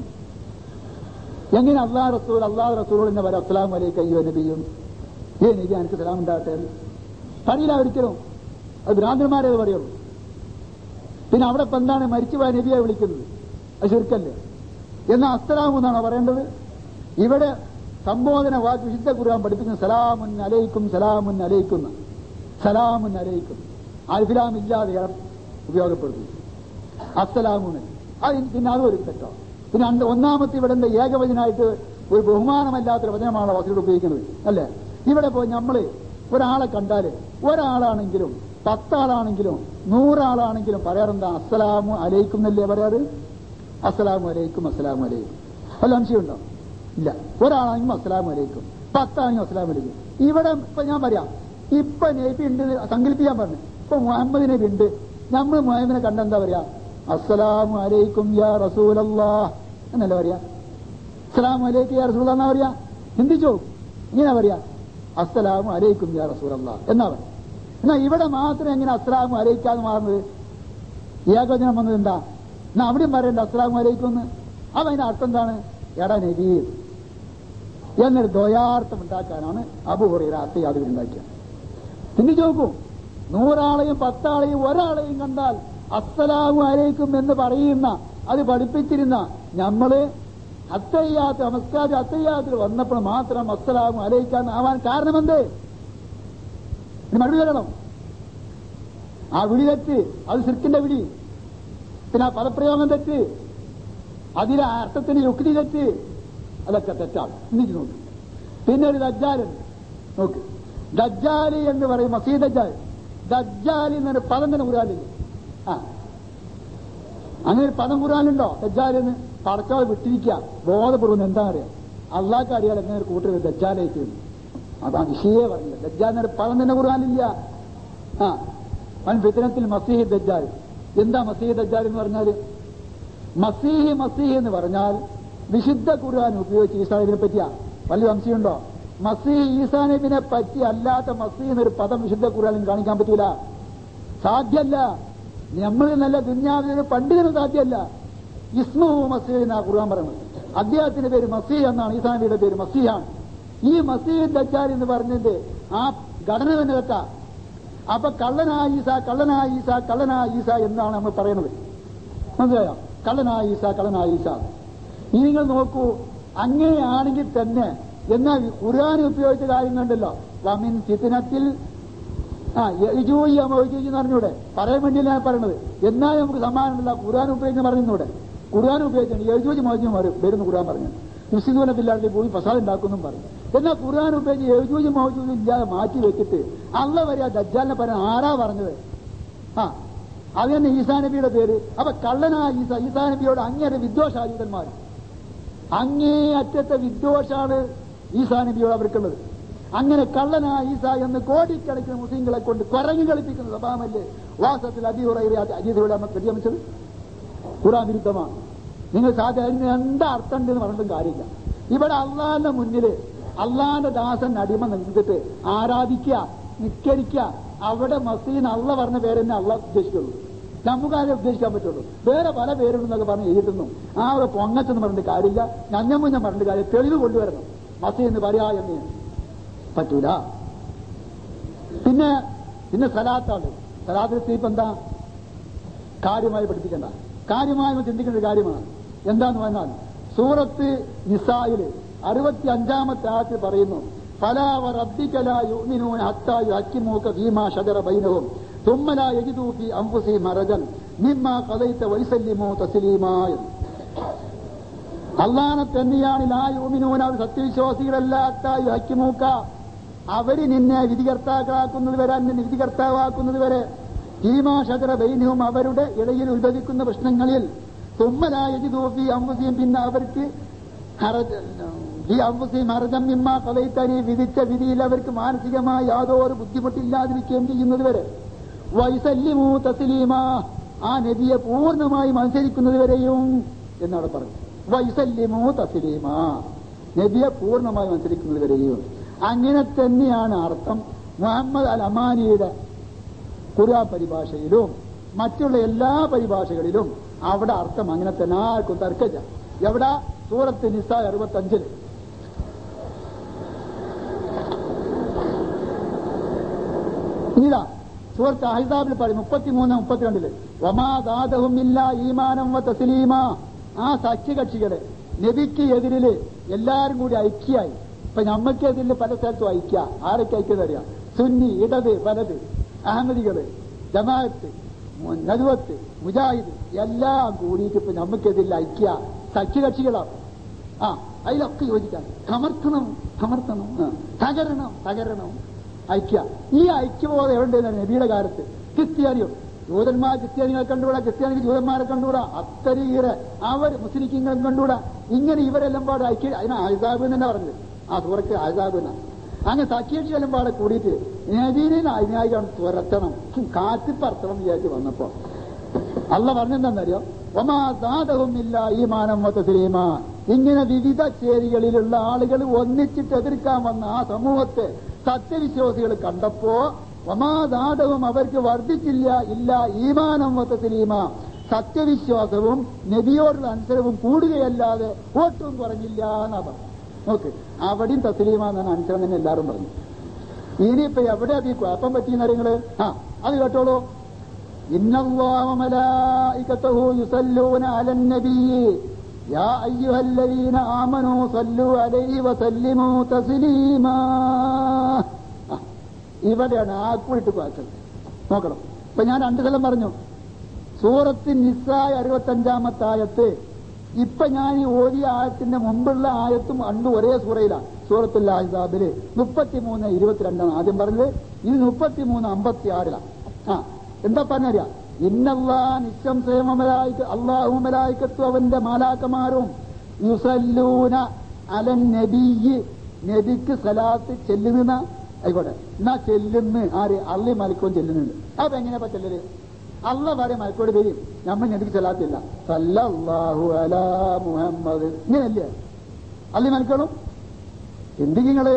എങ്ങനെ അള്ളാഹ് റസൂൽ അള്ളാഹ് റസൂലോട് തന്നെ പറയാം അസ്സലാമു അലൈക്ക അയ്യുഹൻ നബിയും ഏ നബി എനിക്ക് സലാം ഉണ്ടാവട്ടെ എന്ന്. പറയില്ല ഒരിക്കലും അത് ഭ്രാന്തന്മാരെ അത് പറയുള്ളൂ പിന്നെ അവിടെ ഇപ്പൊ എന്താണ് മരിച്ചുപോയ നബിയെ വിളിക്കുന്നത് അത് ചുരുക്കല്ലേ എന്നാൽ അസ്സലാമു എന്നാണോ പറയേണ്ടത് ഇവിടെ സംബോധന വാക്ക് വിശുദ്ധ ഖുർആൻ പഠിപ്പിക്കുന്ന സലാമുൻ അലൈക്കും സലാമുൻ അലൈക്കും എന്ന്. സലാമുൻ അലൈക്കും അൽഫിലാം ഇല്ലാതെയാണ് ഉപയോഗപ്പെടുത്തുന്നത് അസ്സലാമുന് അത് പിന്നെ അതും ഒരു തെറ്റോ പിന്നെ അണ്ട് ഒന്നാമത്തെ ഇവിടെ എന്താ ഏകവചനായിട്ട് ഒരു ബഹുമാനമല്ലാത്തൊരു വചനമാണ് വാക്കുകൾ ഉപയോഗിക്കുന്നത് അല്ലേ ഇവിടെ പോയി നമ്മള് ഒരാളെ കണ്ടാല് ഒരാളാണെങ്കിലും പത്താളാണെങ്കിലും നൂറാളാണെങ്കിലും പറയാറെന്താ അസ്സലാമു അലൈക്കും എന്നല്ലേ പറയാറ് അസ്സലാമു അലൈക്കും അസ്സലാമു അലൈക്കും വല്ല സംശയമുണ്ടോ ഇല്ല ഒരാളാണെങ്കിലും അസ്സലാമു അലൈക്കും പത്താണെങ്കിലും അസ്സലാമു അലൈക്കും ഇവിടെ ഇപ്പൊ ഞാൻ പറയാം ഇപ്പൊ നബി ഉണ്ട് എന്ന് സങ്കല്പിക്കാൻ പറഞ്ഞു ഇപ്പൊ മുഹമ്മദ് നബി ഉണ്ട് നമ്മൾ മുഹമ്മദിനെ കണ്ടെന്താ പറയാ അസ്സലാമു അലൈക്കും യാ റസൂലല്ലാ എന്നല്ല പറയാ അസ്സലാമു അലൈക്കും യാ റസൂല എന്നാ പറയാ ചിന്തിച്ചോ ഇങ്ങനെ പറയാ അസ്സലാമു അലൈക്കും യാ റസൂലല്ലാ എന്നാ പറയാ എന്നാ ഇവിടെ മാത്രം എങ്ങനെ അസ്ലാമു അലയിക്കാതെ മാറുന്നത് ഏകോചനം വന്നത് എന്താ എന്നാ അവിടെയും പറയണ്ട അസ്ലാമു അലയിക്കുമെന്ന് അപ്പൊ അതിന്റെ അർത്ഥം എന്താണ് എടാ നബി എന്നൊരു ദ്വയാർത്ഥം ഉണ്ടാക്കാനാണ് അബുഹുറയുടെ അർത്ഥയാതുകൾ ഉണ്ടാക്കിയത് പിന്നെ ചോക്കൂ നൂറാളെയും പത്താളെയും ഒരാളെയും കണ്ടാൽ അസ്സലാമു അലൈക്കും എന്ന് പറയുന്ന അത് പഠിപ്പിച്ചിരുന്ന നമ്മള് അത്തയ്യാത്ത് നമസ്കാരം അത്തയ്യാത്തിൽ വന്നപ്പോൾ മാത്രം അസ്സലാമു അലൈക്കാൻ ആവാൻ കാരണമെന്ത് ഇനി മറുപടി തരണം ആ വിളി തെറ്റ് അത് സിർക്കിന്റെ വിളി പിന്നെ ആ പദപ്രയോഗം തെറ്റ് അതിലെ അർത്ഥത്തിന് യുക്തി തെറ്റ് അതൊക്കെ തെറ്റാണ് എന്നിട്ട് നോക്ക് പിന്നെ ഒരു ദജ്ജാലുണ്ട് നോക്ക് ദജ്ജാലി എന്ന് പറയും മസീദ് ദജ്ജാൽ ദജ്ജാലി എന്നൊരു പദം തന്നെ ഖുറാനില്ല ആ അങ്ങനെ ഒരു പദം ഖുറാനുണ്ടോ ദജ്ജാൽ എന്ന് പടച്ചോ വിട്ടിരിക്കുക ബോധപൂർവ്വം എന്താ അറിയാം അള്ളാഹ്ക്ക് അറിയാൽ എങ്ങനെ ഒരു കൂട്ടർ ദജ്ജാലേക്ക് അതാ വിഷയെ പറഞ്ഞില്ല ദജ്ജാൽ എന്നൊരു പദം തന്നെ ഖുറാനില്ല ആ വൻ വിതനത്തിൽ മസീഹ് ദജ്ജാൽ എന്താ മസീഹ് ദജ്ജാൽ എന്ന് പറഞ്ഞാല് മസീഹ് മസീഹ് എന്ന് പറഞ്ഞാൽ വിശുദ്ധ ഖുർആൻ ഉപയോഗിച്ച് ഈസാനബിനെ പറ്റിയാ വല്ല സംശയമുണ്ടോ മസീഹ് ഈസാനബിനെ പറ്റി അല്ലാത്ത മസീഹ് എന്നൊരു പദം വിശുദ്ധ ഖുർആനിൽ കാണിക്കാൻ പറ്റൂല സാധ്യല്ല നമ്മൾ നല്ല ദുന്യാവിന് പണ്ഡിതന് സാധ്യമല്ല ഇസ്മു മസീഹ് എന്നാ ഖുർആൻ പറയുന്നത് അദ്ദേഹത്തിന്റെ പേര് മസീഹ് എന്നാണ് ഈസാനബിയുടെ പേര് മസീഹാണ് ഈ മസീഹ് ദജ്ജാൽ എന്ന് പറഞ്ഞതിന്റെ ആ ഘടന തന്നെ തെറ്റാ അപ്പൊ കള്ളനായ ഈസ കള്ളനായ ഈസ കള്ളനായ ഈസ എന്നാണ് നമ്മൾ പറയുന്നത് മനസ്സിലായോ കള്ളനായ ഈസ കള്ളനായ ഈസ ഇനി നിങ്ങൾ നോക്കൂ അങ്ങനെയാണെങ്കിൽ തന്നെ എന്നാൽ ഖുർആൻ ഉപയോഗിച്ച കാര്യം കണ്ടല്ലോ വമിൻ ഫിത്തിനത്തിൽ ആ യജൂയി അമോജൂജി എന്ന് പറഞ്ഞൂടെ പറയാൻ വേണ്ടിയല്ല ഞാൻ പറയണത് എന്നാൽ നമുക്ക് സമാനമല്ല ഖുർആൻ ഉപയോഗിച്ച് പറയുന്നൂടെ ഖുർആൻ ഉപയോഗിച്ചാണ് യജൂജ് മോജും വരുന്നു ഖുർആൻ പറഞ്ഞു യുസിദൂന ബില്ലാതെ പോയി ഫസാദ് ഉണ്ടാക്കുന്നു പറഞ്ഞു എന്നാൽ ഖുർആൻ ഉപയോഗിച്ച് യജൂജ് മോജൂജ് ഇല്ലാതെ മാറ്റി വെച്ചിട്ട് അള്ള വരെ ആ ദജ്ജാലിനെ പറയാൻ ആരാ പറഞ്ഞത് ആ അത് തന്നെ ഈസാ നബിയുടെ പേര് അപ്പൊ കള്ളനായ ഈസ ഈസാ നബിയോട് അങ്ങേരെ വിദ്വേഷായുധന്മാർ അങ്ങേ അറ്റത്തെ വിദ്വേഷാണ് ഈസാ നബിയോട് അവർക്കുള്ളത് അങ്ങനെ കള്ളനായ ഈസ എന്ന് കോടിക്കണക്കിന് മുസ്ലിങ്ങളെ കൊണ്ട് കുരങ്ങി കളിപ്പിക്കുന്ന സ്വഭാവമല്ലേ വാസത്തിൽ അധികുറയുടെ അജീതയുടെ നമ്മൾ പ്രതിഗമിച്ചത് ഖുറാൻ വിരുദ്ധമാണ് നിങ്ങൾ സാധാരണ എന്താ അർത്ഥം ഉണ്ടെന്ന് പറഞ്ഞിട്ടും കാര്യമില്ല ഇവിടെ അള്ളാന്റെ മുന്നില് അള്ളാന്റെ ദാസൻ അടിമ നിന്നിട്ട് ആരാധിക്കുക നിസ്കരിക്കുക അവിടെ മസീൻ അള്ള പറഞ്ഞ പേരെന്നെ അള്ള ഉദ്ദേശിക്കുള്ളൂ നമുക്കാരെ ഉദ്ദേശിക്കാൻ പറ്റുള്ളൂ വേറെ പല പേരുണ്ടെന്നൊക്കെ പറഞ്ഞ് എഴുതുന്നു ആ ഒരു പൊങ്ങച്ചെന്ന് പറഞ്ഞിട്ട് കാര്യമില്ല ഞഞ്ഞമുഞ്ഞ പറഞ്ഞിട്ട് കാര്യം തെളിവ് കൊണ്ടുവരണം മസീൻ എന്ന് പറയാ എന്ന് പറ്റൂല പിന്നെ പിന്നെ സലാത്താണ് സലാത്തിൽ ഇപ്പൊ എന്താ കാര്യമായി പഠിപ്പിക്കണ്ട കാര്യമായി ചിന്തിക്കേണ്ട ഒരു കാര്യമാണ് എന്താന്ന് പറഞ്ഞാൽ സൂറത്ത് നിസായില് അറുപത്തി അഞ്ചാമത്തെ ആയത്തിൽ പറയുന്നു ഫലാവ റബ്ബിക്കലാ യുഅ്മിനൂന ഹത്താ യുഹക്കിമൂക ഫീമാ ഷജറ ബൈനഹും ثم لا يجدوا في انفسهم حرجا مما قضيت ويسلموا تسليما അള്ളാനെ തന്നെയാണ് ലാ യുഅ്മിനൂന അവർ സത്യവിശ്വാസികളല്ല ഹത്താ യുഹക്കിമൂക അവര് നിന്നെ വിധികർത്താക്കളാക്കുന്നത് വരെ അന്നെ വിധികർത്താവാക്കുന്നത് വരെ ഈമാ ഷജറ ബൈനഹും അവരുടെ ഇടയിൽ ഉത്ഭവിക്കുന്ന പ്രശ്നങ്ങളിൽ തുമ്മലായി അമ്പസിയും പിന്നെ അവർക്ക് ഈ അമ്പസിയും ഹർജം മിമ്മ കലയിത്താനി വിധിച്ച വിധിയിൽ അവർക്ക് മാനസികമായി യാതൊരു ബുദ്ധിമുട്ടില്ലാതിരിക്കുകയും ചെയ്യുന്നത് വരെ വൈസല്യമോ തസ്ലീമ ആ നബിയെ പൂർണ്ണമായും അനുസരിക്കുന്നത് വരെയും എന്നവിടെ പറഞ്ഞു വൈസല്യമോ തസ്ലീമ നബിയെ പൂർണ്ണമായും അനുസരിക്കുന്നത് വരെയും അങ്ങനെ തന്നെയാണ് അർത്ഥം മുഹമ്മദ് അൽ അമാനിയുടെ ഖുർആൻ പരിഭാഷയിലും മറ്റുള്ള എല്ലാ പരിഭാഷകളിലും അവിടെ അർത്ഥം അങ്ങനെ തന്നെ ആർക്കും തർക്കമില്ല എവിടെ സൂറത്ത് നിസ അറുപത്തി അഞ്ചില് ഇതാ സൂറത്ത് അഹിസാബിൽ പറയും മുപ്പത്തിമൂന്ന് മുപ്പത്തിരണ്ടില് വമാദാദഹുമില്ല ഈമാനം വ തസ്ലീമ ആ സഖ്യകക്ഷികള് നബിക്ക് എതിരില് എല്ലാരും കൂടി ഐക്യായി ഇപ്പൊ നമ്മക്കെതിരില് പല സ്ഥലത്തും ഐക്യ ആരൊക്കെ ഐക്യതറിയാം സുന്നി ഇടത് വലത് അഹമ്മദികള് ജമാഅത്ത് നദുവത്ത് മുജാഹിദ് എല്ലാം കൂടിയിട്ട് ഇപ്പൊ നമുക്കെതിരിൽ ഐക്യ സഖ്യകക്ഷികളാണ് ആ അതിലൊക്കെ യോജിക്കാൻ സമർത്ഥനം സമർത്ഥനം ആ, തകരണം തകരണം ഐക്യ ഈ ഐക്യബോധം എവിടെയാണ് നബിയുടെ കാലത്ത് ക്രിസ്ത്യാനിയോ ജൂതന്മാർ ക്രിസ്ത്യാനികളെ കണ്ടുകൂടാ ക്രിസ്ത്യാനിക്ക് ജൂതന്മാരെ കണ്ടുകൂടാ അത്തരീറെ അവർ മുസ്ലിങ്ങളെ കണ്ടുകൂടാ ഇങ്ങനെ ഇവരെല്ലാം പാടെ ഐക്യ അതിന് ആയിസാബ് തന്നെ പറഞ്ഞത് ആ സൂറക്ക് ആയിസാബ് എന്നാ അങ്ങനെ സഖ്യക്ഷിയെല്ലാം പാടെ കൂടിയിട്ട് നബീനെ അതിനായിരം തുരത്തണം കാറ്റിപ്പറത്തണം വിചാരിച്ച് വന്നപ്പോ അല്ല പറഞ്ഞെന്താണെന്നറിയോ ഒമാദാതവുമില്ല ഈ മാനം മൊത്തത്തിലീമ ഇങ്ങനെ വിവിധ ചേരികളിലുള്ള ആളുകൾ ഒന്നിച്ചിട്ട് എതിർക്കാൻ വന്ന ആ സമൂഹത്തെ സത്യവിശ്വാസികൾ കണ്ടപ്പോ വമാദാതവും അവർക്ക് വർദ്ധിച്ചില്ല ഇല്ല ഈമാനം വത്തത്തിലീമ സത്യവിശ്വാസവും നബിയോടുള്ള അനുസരവും കൂടുകയല്ലാതെ ഒട്ടും കുറഞ്ഞില്ല എന്നാ പറഞ്ഞു നോക്ക് അവിടെയും തസ്ലീമ എന്നാണ് അനുസരം തന്നെ എല്ലാവരും പറഞ്ഞു ഇനിയിപ്പോ എവിടെ അത് ഈ കുഴപ്പം പറ്റിയെന്ന് നിങ്ങള് ആ അത് കേട്ടോളൂ ഇന്നല്ലാഹ മലായികത്തഹു യുസല്ലൂന അലൻ നബിയ്യി യാ അയ്യുഹല്ലദീന ആമനൂ സല്ലു അലൈഹി വസല്ലിമു തസ്ലീമാ ആ, ഇവിടെയാണ് ആക്കുവിട്ട് വായിച്ചത് നോക്കണം ഇപ്പൊ ഞാൻ രണ്ടു സ്ഥലം പറഞ്ഞു സൂറത്ത് നിസ്സായ അറുപത്തഞ്ചാമത്തെ ആയത്ത് ഇപ്പൊ ഞാൻ ഈ ഓതിയ ആയത്തിന്റെ മുമ്പുള്ള ആയത്തും അണ്ട് ഒരേ സൂറയിലാണ് സൂറത്തുൽ ആഹിസാബില് മുപ്പത്തിമൂന്ന് ഇരുപത്തിരണ്ടാണ് ആദ്യം പറഞ്ഞത് ഇത് മുപ്പത്തിമൂന്ന് അമ്പത്തി ആറിലാണ് ആ എന്താ പറഞ്ഞറിയാം ഇന്നല്ലാ നിശംസയമലായിക്ക് അള്ളാഹുമലായിക്കത്തു അവന്റെ മാലാക്കമാരും യുസല്ലൂന അലൻ നബിയ്യ് നബിക്ക് സലാത്ത് ചെല്ലുന്ന ആയിക്കോട്ടെ എന്നാ ചെല്ലുന്ന് ആര് അള്ളി മലക്കവും ചെല്ലുന്നുണ്ട് അപ്പൊ എങ്ങനെയാ ചെല്ലല് അള്ള പറയും മലക്കോട് വരും നമ്മൾ നബിക്ക് സലാത്തില്ല സല്ലല്ലാഹു അലാ മുഹമ്മദ് ഇങ്ങനല്ലേ അള്ളി മലക്കോളും എന്ത് നിങ്ങള്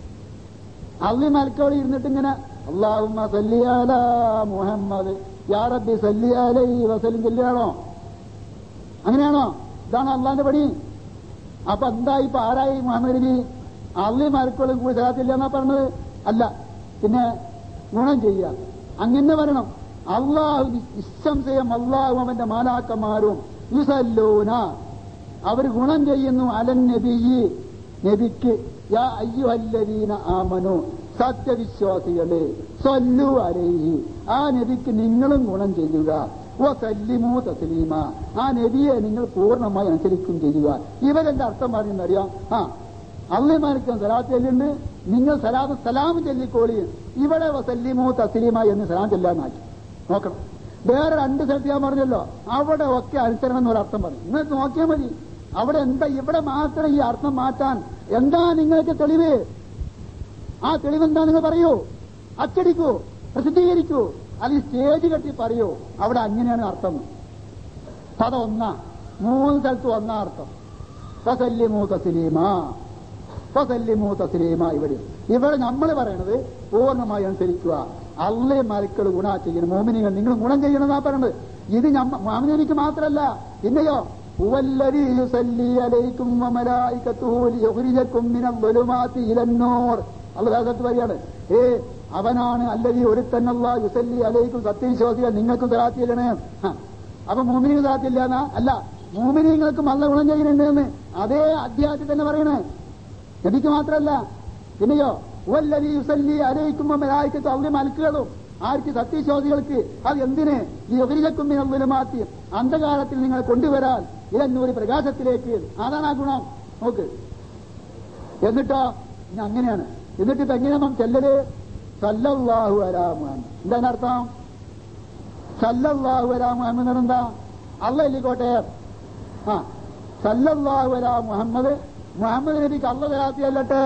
അള്ളി മലക്കോട് ഇരുന്നിട്ട് ഇങ്ങനെ അള്ളാഹുമ്മ സല്ലി അലാ മുഹമ്മദ് യാ റബ്ബി സല്ലി അലൈഹി വസല്ലം ചെല്ലുകയാണോ അങ്ങനെയാണോ ഇതാണ് അള്ളാന്റെ പണി അപ്പൊ എന്താ ഇപ്പൊ ആരായി മുഹമ്മദ് നബി അള്ളി മലക്കോളും കൂടി സലാത്തില്ല എന്നാ പറഞ്ഞത് അല്ല പിന്നെ ഗുണം ചെയ്യുക അങ്ങനെ വരണം അള്ളാഹു നിസ്സംശയം അള്ളാഹു അവന്റെ മാലാക്കന്മാരും യുസല്ലൂന അവർ ഗുണം ചെയ്യുന്നു അലൻ നബിയി നബിക്ക് യാ അയ്യുഹല്ലദീന ആമനു സത്യവിശ്വാസികളെ സല്ലു അലൈഹി ആ നബിക്ക് നിങ്ങളും ഗുണം ചെയ്യുക ഓ സല്ലിമു തസ്ലീമ ആ നബിയെ നിങ്ങൾ പൂർണ്ണമായി അനുസരിക്കും ചെയ്യുക ഇവരെന്റെ അർത്ഥം പറയുന്നറിയാം ആ അള്ളിമാർക്കും സലാത്ത് ചെല്ലുണ്ട് നിങ്ങൾ സലാത്ത് സലാം ചെല്ലിക്കോളി ഇവിടെ വസല്ലിമു തസ്ലീമ എന്ന് സലാം ചെല്ലാന്നാക്കി നോക്കണം വേറെ രണ്ട് സ്ഥലത്ത് ഞാൻ പറഞ്ഞല്ലോ അവിടെ ഒക്കെ അനുസരണം എന്നൊരു അർത്ഥം പറഞ്ഞു നിങ്ങൾക്ക് നോക്കിയാൽ മതി അവിടെ എന്താ ഇവിടെ മാത്രം ഈ അർത്ഥം മാറ്റാൻ എന്താ നിങ്ങൾക്ക് തെളിവ് ആ തെളിവെന്താ നിങ്ങൾ പറയൂ അച്ചടിക്കൂ പ്രസിദ്ധീകരിക്കൂ അല്ലെങ്കിൽ സ്റ്റേജ് കെട്ടി പറയൂ അവിടെ അങ്ങനെയാണ് അർത്ഥം പദം ഒന്നാ മൂന്ന് സ്ഥലത്ത് ഒന്നാ അർത്ഥം ഫസല്ലിമു തസ്ലീമാ ഫസല്ലിമു തസ്ലീമ ഇവിടെ ഇവിടെ നമ്മൾ പറയണത് പൂർണ്ണമായി അനുസരിക്കുക അള്ളേ മലക്കൾ ഗുണ ചെയ്യണം മോമിനികൾ നിങ്ങൾ ഗുണം ചെയ്യണമെന്നാ പറയണത് ഇത് മാമിനിക്ക് മാത്രല്ല പിന്നെയോ ഹുവല്ലദീ യുസല്ലി അലൈക്കും വമലായികത്തുഹു ലിയുഖ്രിജക്കും മിനൽ ളുലുമാതി ഇലന്നൂർ അള്ളാഹത്ത് പറയാണ് ഏ അവനാണ് അല്ലതി ഒരുത്തന്നല്ല യുസല്ലി അലൈക്കും സത്യവിശ്വാസികൾ നിങ്ങൾക്കും സലാത്തി ചെല്ലണേ ഹ. അപ്പൊ മൂമിനിക്ക് സലാത്തില്ല എന്നാ അല്ല മൂമിനിങ്ങൾക്കും നല്ല ഗുണം ചെയ്യുന്നുണ്ട് എന്ന് അതേ അധ്യായത്തിൽ തന്നെ പറയണേ നബിക്ക് മാത്രമല്ല പിന്നെയോ വല്ലതി യുസല്ലി അലയിക്കും മലായിക്കത്തും അവിടെ മലക്കുകളും ആർക്ക് സത്യവിശ്വാസികൾക്ക് അത് എന്തിന് ഈ ഒകരിലക്കും മാറ്റി അന്ധകാലത്തിൽ നിങ്ങൾ കൊണ്ടുവരാൻ ഇലന്നൂര് പ്രകാശത്തിലേക്ക് അതാണ് ആ ഗുണം നോക്ക് എന്നിട്ടോ ഇനി അങ്ങനെയാണ് എന്നിട്ട് ഇപ്പൊ എങ്ങനെ നാം ചെല്ലല് സല്ലല്ലാഹു അലാ മുഹമ്മദ് എന്താണ് അർത്ഥം സല്ലല്ലാഹു അലാ മുഹമ്മദ് എന്ന് എന്താ അല്ല ഇല്ലിക്കോട്ടെ ആ സല്ലല്ലാഹു അലാ മുഹമ്മദ് മുഹമ്മദ് നബിക്ക് അല്ല സലാത്തി ചെല്ലട്ടെ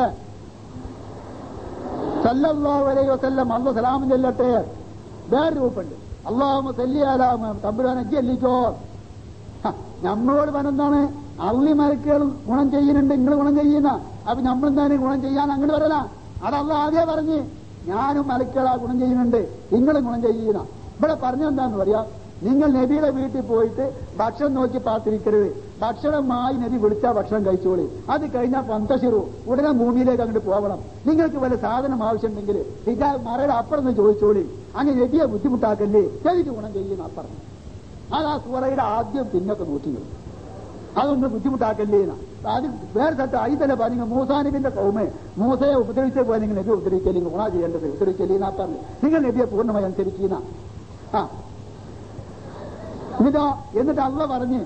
സല്ലല്ലാഹു അലൈഹി വസല്ലം അല്ല സലാം ചെല്ലട്ടെ വേറെ രൂപമുണ്ട് അള്ളാഹു സല്ലിയാലാ തമ്പുരാനെ ചെല്ലിക്കോ നമ്മളോട് പറഞ്ഞെന്താണ് അള്ളി മരക്കുകൾ ഗുണം ചെയ്യുന്നുണ്ട് നിങ്ങൾ ഗുണം ചെയ്യുന്ന അപ്പൊ നമ്മളെന്താണ് ഗുണം ചെയ്യാൻ അങ്ങോട്ട് വരല അതല്ല ആദ്യം പറഞ്ഞ് ഞാനും മലക്കുകളാ ഗുണം ചെയ്യുന്നുണ്ട് നിങ്ങളും ഗുണം ചെയ്യുന്ന ഇവിടെ പറഞ്ഞെന്താന്ന് പറയാ നിങ്ങൾ നബിയുടെ വീട്ടിൽ പോയിട്ട് ഭക്ഷണം നോക്കി പാത്തിരിക്കരുത് ഭക്ഷണമായി നബി വിളിച്ചാൽ ഭക്ഷണം കഴിച്ചോളി അത് കഴിഞ്ഞാൽ പന്തശിറു ഉടനെ ഭൂമിയിലേക്ക് അങ്ങോട്ട് പോകണം നിങ്ങൾക്ക് വല്ല സാധനം ആവശ്യമുണ്ടെങ്കിൽ ഇതാ മറയുടെ അപ്പുറം നിന്ന് ചോദിച്ചോളി അങ്ങനെ നബിയെ ബുദ്ധിമുട്ടാക്കല്ലേ ചെവിക്ക് ഗുണം ചെയ്യുന്ന അപ്പുറം അത് ആ സൂറയുടെ ആദ്യം പിന്നൊക്കെ നോക്കിയത് അതൊന്നും ബുദ്ധിമുട്ടാക്കല്ലേ എന്ന്. അത് വേറെ സ്ഥലത്ത് ആയി തന്നെ പറഞ്ഞു മൂസാനബിന്റെ കൗമെ മൂസയെ ഉപദ്രവിച്ച പോലെ നിങ്ങൾ നബി ഉപദ്രവിക്കല്ലേ നിങ്ങൾ ഗുണ ചെയ്യേണ്ടത് ഉപദ്രവിക്കല്ലേ എന്നാ പറഞ്ഞു നിങ്ങൾ നബിയെ പൂർണ്ണമായി അനുസരിക്കുന്ന ആ എന്നിട്ടോ എന്നിട്ട് അള്ള പറഞ്ഞ്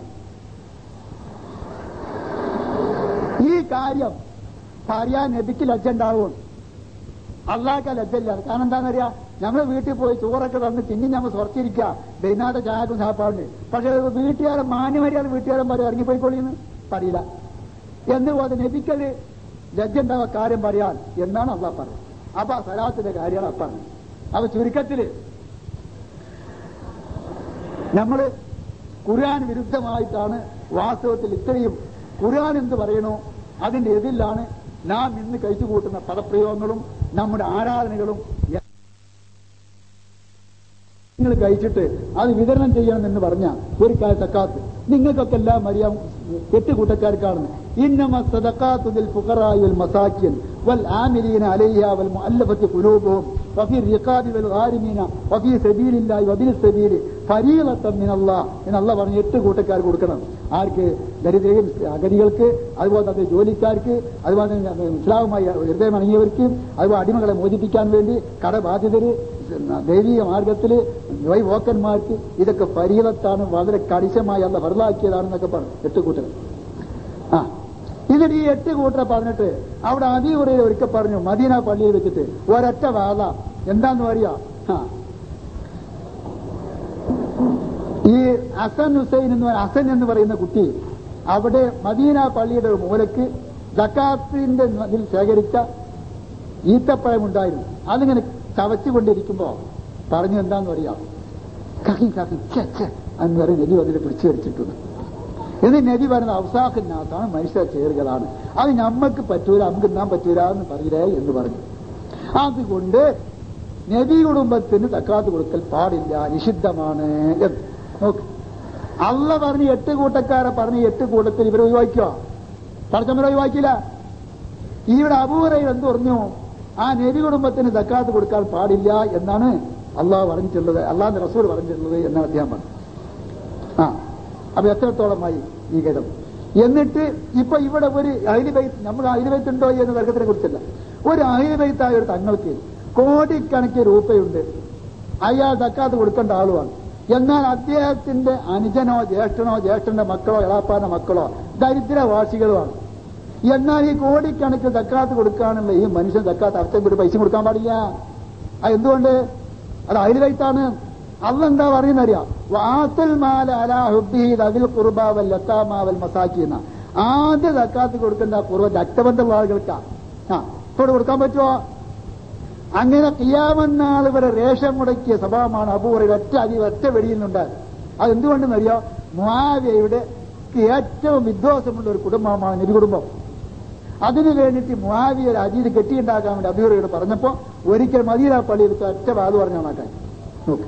ഈ കാര്യം പറയാൻ നബിക്ക് ലജ്ജ ഉണ്ടാവും അള്ളാഹ്ക്ക് ലജ്ജയില്ല കാരണം എന്താണെന്നറിയാ ഞങ്ങൾ വീട്ടിൽ പോയി ചോറൊക്കെ തന്ന് തിന്നി ഞങ്ങൾ സ്വർച്ചിരിക്കുക വൈകുന്നേരത്തെ ചായക്കും സാപ്പാടിന് പക്ഷെ വീട്ടുകാരൻ മാന്യമര്യാദ വീട്ടുകാരൻ പറയും ഇറങ്ങിപ്പോയിക്കൊള്ളിന്ന് പറയില്ല എന്നുപോലെ നബിക്കത് ലജ്ജ ഉണ്ടാവുക കാര്യം പറയാൻ എന്നാണ് അള്ളാഹ് പറഞ്ഞത് അപ്പൊ ആ സലാത്തിന്റെ കാര്യമാണ് ആ പറഞ്ഞത് അപ്പൊ ചുരുക്കത്തില് നമ്മള് ഖുർആൻ വിരുദ്ധമായിട്ടാണ് വാസ്തവത്തിൽ ഇത്രയും ഖുർആൻ എന്ത് പറയണോ അതിന്റെ എതിലാണ് നാം ഇന്ന് കഴിച്ചു കൂട്ടുന്ന പദപ്രയോഗങ്ങളും നമ്മുടെ ആരാധനകളും നിങ്ങൾ കഴിച്ചിട്ട് അത് വിതരണം ചെയ്യണം എന്ന് പറഞ്ഞ ഒരു കാല സക്കാത്ത് നിങ്ങൾക്കൊക്കെ എല്ലാം അറിയാം എട്ട് കൂട്ടക്കാർക്കാണ് ഇന്നമ സദഖാത്തുൽ ഫുഖറായി വൽ മസാക്കിൻ വൽ ആമിലീന അലൈഹ വൽ മുഅല്ലഫത്തി ഖുലൂബുഹും വഫി റിഖാബി വൽ ഗാരിമീന വഫി സബീലില്ലാഹി വബിൽ സബീലി ഫരീളത്തൻ മിനല്ലാഹ് എന്ന് അല്ലാഹ് പറഞ്ഞു എട്ട് കൂട്ടക്കാർ കൊടുക്കണം ആർക്ക് ദരിദ്രയും അഗതികൾക്ക് അതുപോലെ തന്നെ ജോലിക്കാർക്ക് അതുപോലെ തന്നെ ഇസ്ലാമുമായി ഹൃദയം അണിയവർക്ക് അതുപോലെ അടിമകളെ മോചിപ്പിക്കാൻ വേണ്ടി കടബാധിതര് ദൈവിക മാർഗത്തില് വോക്കന്മാർക്ക് ഇതൊക്കെ പരീതത്താണ് വളരെ കണിശമായി അല്ല വെറുതാക്കിയതാണെന്നൊക്കെ പറഞ്ഞു എട്ട് കൂട്ടർ ആ ഇതിൽ ഈ എട്ട് കൂട്ടരെ പറഞ്ഞിട്ട് അവിടെ അതികുറയിൽ ഒരിക്കൽ പറഞ്ഞു മദീന പള്ളിയിൽ വെച്ചിട്ട് ഒരൊറ്റ വാദ എന്താന്ന് പറയാ ആ ഈ അസൻ ഹുസൈൻ എന്ന് പറ- അസൻ എന്ന് പറയുന്ന കുട്ടി അവിടെ മദീന പള്ളിയുടെ ഒരു മൂലക്ക് ജക്കാത്തിന്റെ ഇതിൽ ശേഖരിച്ച ഈത്തപ്പഴം ഉണ്ടായിരുന്നു അതിങ്ങനെ ചവച്ചുകൊണ്ടിരിക്കുമ്പോ പറഞ്ഞു എന്താന്ന് പറയാം കഹി കഹി ഛെ, ഛെ എന്ന് പറയും നബി അതിൽ പിടിച്ചു വരച്ചിട്ടുണ്ട് ഇത് നബി പറയുന്ന അവസാഖിനകത്താണ് മനുഷ്യ ചേറുകളാണ് അത് നമ്മക്ക് പറ്റൂല നമുക്ക് തിന്നാൻ പറ്റൂല എന്ന് പറയില്ലേ എന്ന് പറഞ്ഞു അതുകൊണ്ട് നബി കുടുംബത്തിന് തക്കാത്ത് കൊടുക്കൽ പാടില്ല നിഷിദ്ധമാണ് എന്ന് നോക്ക് അള്ള പറഞ്ഞ് എട്ട് കൂട്ടക്കാരെ പറഞ്ഞ് എട്ട് കൂട്ടത്തിൽ ഇവരെ ഒഴിവാക്കിയോ തടച്ചമ്മരെ ഒഴിവാക്കിയില്ല ഇവിടെ അപൂർവയിൽ എന്ത് പറഞ്ഞു ആ നബി കുടുംബത്തിന് തക്കാത്ത് കൊടുക്കാൻ പാടില്ല എന്നാണ് അള്ളാഹ് പറഞ്ഞിട്ടുള്ളത് അള്ളാഹിന്റെ റസൂൽ പറഞ്ഞിട്ടുള്ളത് എന്നാണ് അദ്ദേഹം പറഞ്ഞു ആ അപ്പൊ എത്രത്തോളമായി ഈ ഗതം എന്നിട്ട് ഇപ്പൊ ഇവിടെ ഒരു അഹിലിബൈത്ത് നമ്മൾ അഹിലിബൈത്ത് ഉണ്ടോ എന്ന തർക്കത്തിനെ കുറിച്ചല്ല ഒരു അഹിലിബൈത്തായ ഒരു തങ്ങൾക്ക് കോടിക്കണക്കിന് രൂപയുണ്ട് അയാൾ തക്കാത്ത് കൊടുക്കേണ്ട ആളുമാണ് എന്നാൽ അദ്ദേഹത്തിന്റെ അനുജനോ ജ്യേഷ്ഠനോ ജ്യേഷ്ഠന്റെ മക്കളോ എളാപ്പാന്റെ മക്കളോ ദരിദ്രവാസികളുമാണ് എന്നാൽ ഈ കോടിക്കണക്കിന് തക്കാത്ത് കൊടുക്കാനുള്ള ഈ മനുഷ്യൻ തക്കാത്ത് അർത്ഥം കൂടി പൈസ കൊടുക്കാൻ പാടില്ല അത് എന്തുകൊണ്ട് അത് അഹിലിബൈത്താണ് അന്നെന്താ പറയുന്നറിയാം വാത്തൽ മാല അലാ ഹുബിഹി അതിൽ കുർബാവൽ ലത്താമാവൽ മസാക്കിന്ന ആദ്യ തക്കാത്ത് കൊടുക്കേണ്ട കുർബ രക്തബന്ധമുള്ള ആളുകൾക്കാ ആ ഇപ്പോൾ കൊടുക്കാൻ പറ്റുമോ അങ്ങനെ കിയാമന്നാൾ വരെ റേഷൻ മുടക്കിയ സ്വഭാവമാണ് അബൂറ ഒറ്റ അതി ഒറ്റ വെടിയുന്നുണ്ട് അതെന്തുകൊണ്ടെന്നറിയോ മുഹാവിയയുടെ ഏറ്റവും വിദ്വാസമുള്ള ഒരു കുടുംബമാണ് നബി കുടുംബം അതിനു വേണ്ടിയിട്ട് മുഹാവിയ ഒരു അജീത് കെട്ടിയുണ്ടാക്കാൻ വേണ്ടി അബൂറയോട് പറഞ്ഞപ്പോ ഒരിക്കൽ മദീന പള്ളിയിൽ ഒറ്റ വാത് പറഞ്ഞാൽ മാറ്റാൻ നോക്ക്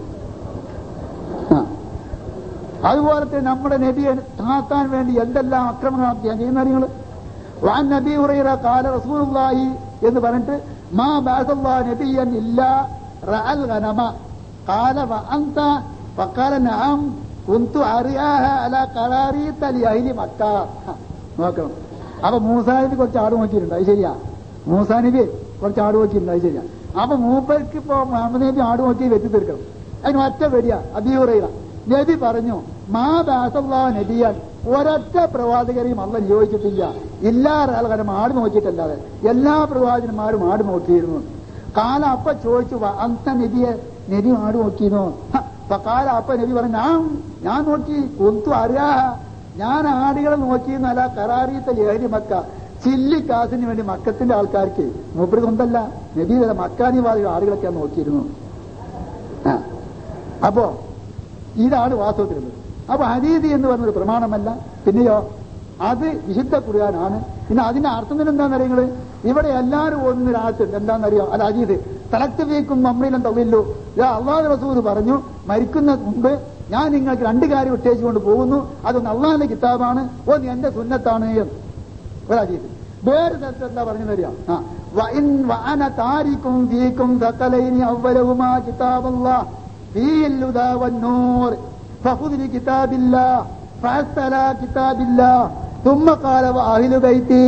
ആ. അതുപോലത്തെ നമ്മുടെ നബിയെ താത്താൻ വേണ്ടി എന്തെല്ലാം അക്രമങ്ങളാണ് ചെയ്യാൻ ചെയ്യുന്ന നിങ്ങൾ വാൻ നബി ഹുറൈറ കാല റസൂലുള്ളാഹി എന്ന് പറഞ്ഞിട്ട് മാ ബാസല്ലാ നബിയൻ ഇല്ല റഅൽ ഗനമ قال وأنت فقال نعم كنت أرياها على قراريط لأهل مكة നോക്കണം അപ്പൊ മൂസാ നബി കുറച്ച് ആട് നോക്കിയിട്ടുണ്ട് അത് ശരിയാ മൂസാ നബി കുറച്ച് ആട് നോക്കിയിട്ടുണ്ട് അത് ശരിയാ അപ്പൊ മൂപ്പർക്ക് ഇപ്പൊ മുഹമ്മദ് നബി ആട് നോക്കി വെറ്റി തീർക്കണം അതിന് ഒറ്റ വെടിയാ അബിയുറയില നബി പറഞ്ഞു മാ ദാസല്ലാ നബിയാൻ ഒരൊറ്റ പ്രവാചകരെയും അല്ല നിയോഗിച്ചിട്ടില്ല എല്ലാ ആൾക്കാരും ആട് നോക്കിയിട്ടല്ലാതെ എല്ലാ പ്രവാചകന്മാരും ആട് നോക്കിയിരുന്നു കാല അപ്പ ചോദിച്ചു "വ അന്ത നബിയെ നബി ആട് നോക്കിയിരുന്നോ ഹ, അപ്പൊ കാല അപ്പ നബി പറഞ്ഞു ഞാൻ ഞാൻ നോക്കി കൊന്തു അറിയാ ഞാൻ ആടുകളെ നോക്കിയെന്നല്ല കറാറിയത്തെ ലേഹരി മക്ക ചില്ലി കാസിന് വേണ്ടി മക്കത്തിന്റെ ആൾക്കാർക്ക് മൂപ്പര് കൊണ്ടല്ല നബി മക്കാനിവാദികൾ ആടുകളൊക്കെ നോക്കിയിരുന്നു ആ. അപ്പോ ഇതാണ് വാസ്തവത്തിലുള്ളത് അപ്പൊ ഹരീതി എന്ന് പറഞ്ഞൊരു പ്രമാണമല്ല പിന്നെയോ അത് വിശുദ്ധ ഖുർആനാണ് പിന്നെ അതിന്റെ അർത്ഥം തന്നെ എന്താണെന്ന് അറിയങ്ങള് ഇവിടെ എല്ലാവരും ഓടുന്ന ഒരാഴ്ചയുണ്ട് എന്താണെന്നറിയോ അത് അജീത് തലത്ത് വീക്കും മമ്മിയിലും തവില്ലു അള്ളാഹു റസൂൽ പറഞ്ഞു മരിക്കുന്ന മുമ്പ് ഞാൻ നിങ്ങൾക്ക് രണ്ട് കാര്യം ഇട്ടേച്ചുകൊണ്ട് പോകുന്നു അതൊന്ന് അള്ളാഹിന്റെ കിതാബാണ് ഒന്ന് എന്റെ സുന്നത്താണ് എന്ന് ഒരജീത് വേറെ സ്ഥലത്ത് എന്താ പറഞ്ഞറിയാം ആ വഇൻ വഅന താരിക്കും ഫീക്കും സകലൈനി അവലഹുമാ കിതാബല്ലാഹ് ഫീഹിൽ ഹുദാ വന്നൂർ ഫഖുദ് ബികിതാബില്ലാഹ് ഫഅസ്തലാ കിതാബില്ലാഹ് ثم قال واهل بيتي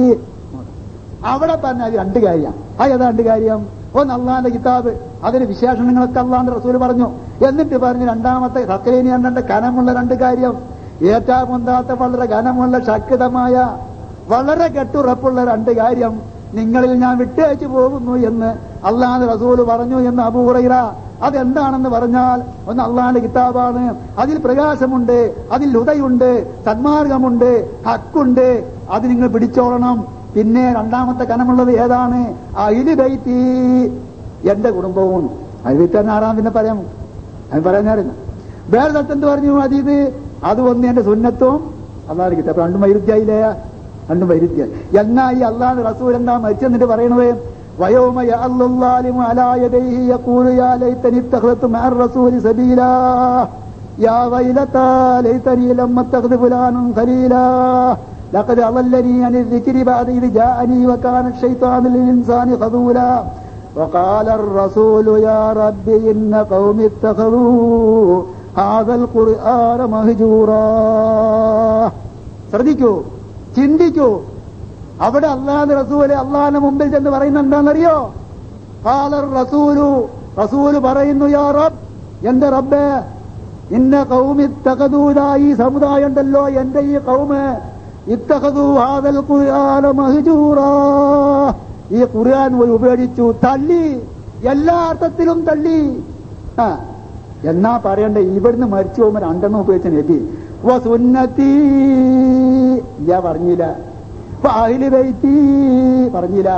അവിടെ പറഞ്ഞ അത് രണ്ട് കാര്യം ആ ഏതാ രണ്ട് കാര്യം ഒന്ന് അള്ളാന്റെ കിതാബ് അതിന് വിശേഷണങ്ങളൊക്കെ അള്ളാന്റെ റസൂൽ പറഞ്ഞു എന്നിട്ട് പറഞ്ഞു രണ്ടാമത്തെ സക്കലേനി രണ്ട് കനമുള്ള രണ്ട് കാര്യം ഏറ്റാ പൊന്താത്ത വളരെ ഘനമുള്ള ശക്തമായ വളരെ കെട്ടുറപ്പുള്ള രണ്ട് കാര്യം നിങ്ങളിൽ ഞാൻ വിട്ടയച്ചു പോകുന്നു എന്ന് അള്ളാഹ് റസൂൽ പറഞ്ഞു എന്ന് അബൂറൈറ അതെന്താണെന്ന് പറഞ്ഞാൽ ഒന്ന് അള്ളാന്റെ കിതാബാണ് അതിൽ പ്രകാശമുണ്ട് അതിൽ ഹുദയുണ്ട് സന്മാർഗമുണ്ട് ഹക്കുണ്ട് അത് നിങ്ങൾ പിടിച്ചോളണം പിന്നെ രണ്ടാമത്തെ കനമുള്ളത് ഏതാണ് അയില് ബൈത്തി എന്റെ കുടുംബവും അയില് തന്നെ ആറാം പിന്നെ പറയാം അത് പറയാൻ നേരമില്ല വേറെ സ്ഥലത്ത് എന്ത് പറഞ്ഞു അതീത് അത് ഒന്ന് എന്റെ സുന്നത്തും അള്ളാഹ് കിട്ടും അപ്പൊ രണ്ടും വൈരുദ്ധ്യായില്ലേ രണ്ടും വൈരുദ്ധ്യ എന്നാ ഈ അള്ളാഹ് റസൂൽ എന്താ മരിച്ചെന്നിട്ട് പറയണത് ويوم يعل الظالم على يديه يقول يا ليتني اتخذت مع الرسول سبيلا يا ويلتى ليتني لم اتخذ فلانا خليلا لقد أضلني عن الذكر بعد إذ جاءني وكان الشيطان للإنسان خذولا وقال الرسول يا رب إن قوم اتخذوا هذا القرآن مهجورا ശ്രദ്ധിക്കൂ ചിന്തിക്കൂ അവിടെ അള്ളാഹ് റസൂല് അള്ളാഹിന്റെ മുമ്പിൽ ചെന്ന് പറയുന്നത് എന്താണെന്നറിയോ ഖാലർ റസൂലു റസൂല് പറയുന്നു യാ റബ്ബ് എന്റെ റബ്ബേ ഇന്ന കൗമി ഇത്തഖദൂല ഈ സമുദായം ഉണ്ടല്ലോ എന്റെ ഈ കൗമ് ഇത്തഖദൂ ഹാദൽ ഖുർആന മഹ്ജൂറാ ഈ ഖുർആൻ പോയി ഉപേക്ഷിച്ചു തള്ളി എല്ലാ അർത്ഥത്തിലും തള്ളി ആ എന്നാ പറയണ്ടേ ഇവിടുന്ന് മരിച്ചു പോകുമ്പോ രണ്ടെണ്ണം ഉപയോഗിച്ച നബി വ സുന്നത്തി ഇല്ല പറഞ്ഞില്ല അഹില് വൈത്തി പറഞ്ഞില്ല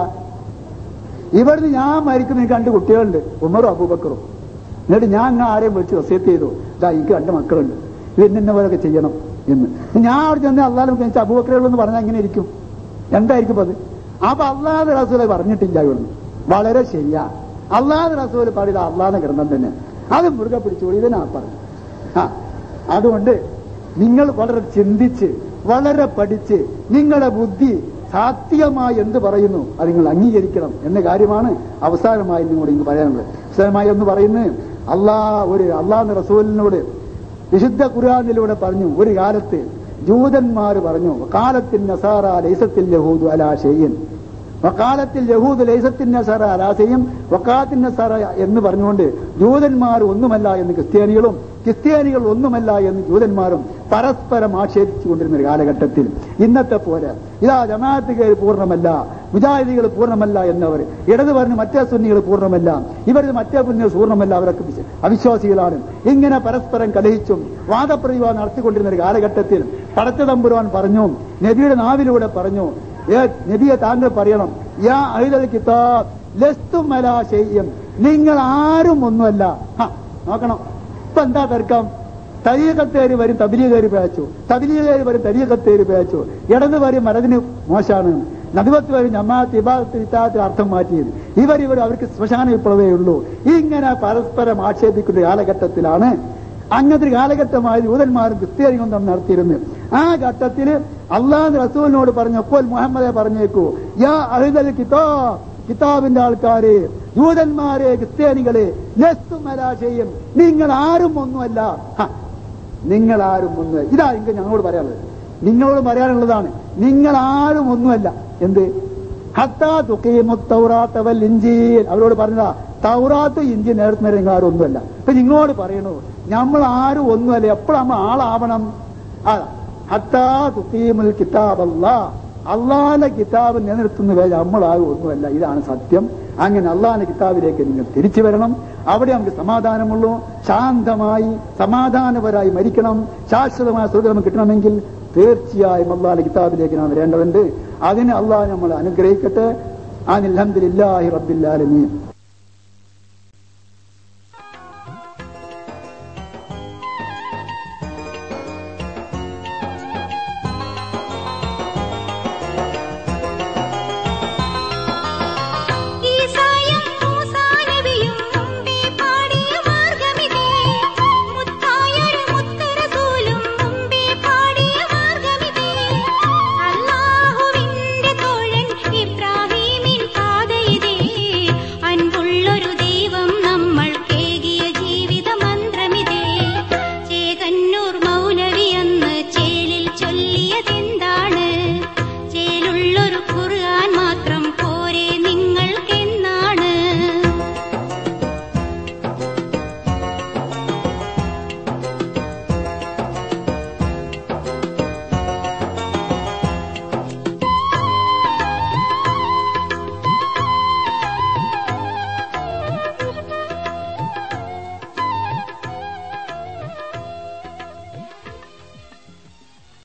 ഇവിടുന്ന് ഞാൻ മരിക്കുന്ന എനിക്ക് രണ്ട് കുട്ടികളുണ്ട് ഉമറും അബൂബക്കറും എന്നിട്ട് ഞാൻ ഇങ്ങനെ ആരെയും വിളിച്ച് വസീത്ത് ചെയ്തു ഇതാ എനിക്ക് രണ്ട് മക്കളുണ്ട് ഇത് ഇന്ന പോലൊക്കെ ചെയ്യണം എന്ന് ഞാൻ അവിടെ ചെന്ന് അള്ളാഹ് വെച്ചാൽ അബൂബക്കറുകളെന്ന് പറഞ്ഞാൽ എങ്ങനെ ഇരിക്കും എന്തായിരിക്കും അത് അപ്പൊ അള്ളാഹ് റസൂലെ പറഞ്ഞിട്ടില്ല ഇവിടുന്ന് വളരെ ശരിയാ അള്ളാഹ് റസൂല് പാടിയത് അള്ളാഹ് ഗ്രന്ഥം തന്നെ അത് മുറുകെ പിടിച്ചുകൂടി ഇതിനാ പറഞ്ഞു ആ അതുകൊണ്ട് നിങ്ങൾ വളരെ ചിന്തിച്ച് വളരെ പഠിച്ച് നിങ്ങളുടെ ബുദ്ധി സാത്വികമായി എന്ത് പറയുന്നു അത് നിങ്ങൾ അംഗീകരിക്കണം എന്ന കാര്യമാണ് അവസാനമായി നിങ്ങളോട് ഇങ്ങ് പറയാനുള്ളത് അവസാനമായി എന്ന് പറയുന്നത് അള്ളാ ഒരു അള്ളാഹ് റസൂലിനോട് വിശുദ്ധ ഖുർആാനിലൂടെ പറഞ്ഞു ഒരു കാലത്ത് ജൂതന്മാർ പറഞ്ഞു കാലത്തിൻ നസാറ ലൈസത്തിൽ യഹൂദു അലാ ഷെയ്യൻ വക്കാലത്തിൽ യഹൂദ് ലൈസത്തിൻ നസാറ അലാസയും വക്കാത്തിൻ നസാറ എന്ന് പറഞ്ഞുകൊണ്ട് ജൂതന്മാർ ഒന്നുമല്ല എന്ന് ക്രിസ്ത്യാനികളും ക്രിസ്ത്യാനികൾ ഒന്നുമല്ല എന്ന് ജൂതന്മാരും പരസ്പരം ആക്ഷേപിച്ചുകൊണ്ടിരുന്ന ഒരു കാലഘട്ടത്തിൽ ഇന്നത്തെ പോലെ ഇതാ ജമാഅത്തുകാർ പൂർണ്ണമല്ല മുജാഹിദികൾ പൂർണ്ണമല്ല എന്നവർ ഇടത് പറഞ്ഞ് മറ്റേ സുന്നികൾ പൂർണ്ണമല്ല ഇവർ മറ്റേ പുണ്യർ പൂർണ്ണമല്ല അവരൊക്കെ വിശ്വ- അവിശ്വാസികളാണ് ഇങ്ങനെ പരസ്പരം കലഹിച്ചും വാദപ്രതിവാദം നടത്തിക്കൊണ്ടിരുന്ന ഒരു കാലഘട്ടത്തിൽ പടച്ച തമ്പുരാൻ പറഞ്ഞു നബിയുടെ നാവിലൂടെ പറഞ്ഞു ഏ നബിയെ താങ്കൾ പറയണം യാ അഴുതൽ കിതാബ് ലസ്തും അലാ ചെയ്യും നിങ്ങൾ ആരും ഒന്നുമല്ല ഹ, നോക്കണം ഇപ്പൊ എന്താ തർക്കം തരീകത്തേര് വരും തബിലീകേര് പേച്ചു തബിലീകേര് വരും തരീകത്തേര് പേച്ചു ഇടത് വരും മരതിന് മോശാണ് നദിവത്ത് വരും ജമാഅത്ത് ഇബാദത്ത് ഇത്താത്തിൽ അർത്ഥം മാറ്റിയത് ഇവർ ഇവർ അവർക്ക് ശ്മശാന വിപ്ലവേ ഉള്ളൂ ഇങ്ങനെ പരസ്പരം ആക്ഷേപിക്കുന്ന കാലഘട്ടത്തിലാണ് അങ്ങനത്തെ ഒരു കാലഘട്ടമായി യൂതന്മാരും ക്രിസ്ത്യാനികളും തമ്മിൽ നടത്തിയിരുന്നത് ആ ഘട്ടത്തിൽ അള്ളാഹ് റസൂലിനോട് പറഞ്ഞപ്പോൾ മുഹമ്മദെ പറഞ്ഞേക്കൂ യാ അഹിദൽ കിതാബ് കിതാബിന്റെ ആൾക്കാരെ യൂതന്മാരെ ക്രിസ്ത്യാനികളെ ലസ്തും ചെയ്യും നിങ്ങൾ ആരും ഒന്നുമല്ല ഹ, നിങ്ങൾ ആരും ഒന്നുമല്ല ഇതാ എനിക്ക് ഞങ്ങളോട് പറയാനുള്ളത് നിങ്ങളോട് പറയാനുള്ളതാണ് നിങ്ങൾ ആരും ഒന്നുമല്ല എന്ത് ഹത്താ തുക്കീമു തൗറാത്ത വൽ ഇഞ്ചീൽ അവരോട് പറഞ്ഞതാ തൗറാത്ത് ഇഞ്ചി നേരത്തെ നിങ്ങൾ ആരും ഒന്നുമല്ല ഇപ്പൊ നിങ്ങളോട് പറയണു നമ്മൾ ആരും ഒന്നുമല്ല എപ്പോഴും നമ്മൾ ആളാവണം ആ, ഹത്താ തുക്കീമുൽ കിതാബല്ല അള്ളാന്റെ കിതാബ് നിലനിർത്തുന്ന വേല നമ്മളാകും ഒന്നുമല്ല ഇതാണ് സത്യം അങ്ങനെ അള്ളാന്റെ കിതാബിലേക്ക് നിങ്ങൾ തിരിച്ചു വരണം അവിടെ നമുക്ക് സമാധാനമുള്ളൂ ശാന്തമായി സമാധാനപരായി മരിക്കണം ശാശ്വതമായ സ്വർഗം കിട്ടണമെങ്കിൽ തീർച്ചയായും അള്ളാന്റെ കിതാബിലേക്ക് നാം വരേണ്ടതുണ്ട് അതിന് അള്ളാഹ് നമ്മൾ അനുഗ്രഹിക്കട്ടെ അനിൽ അഹമ്മദില്ലാഹി റബ്ബില്ലാലമീൻ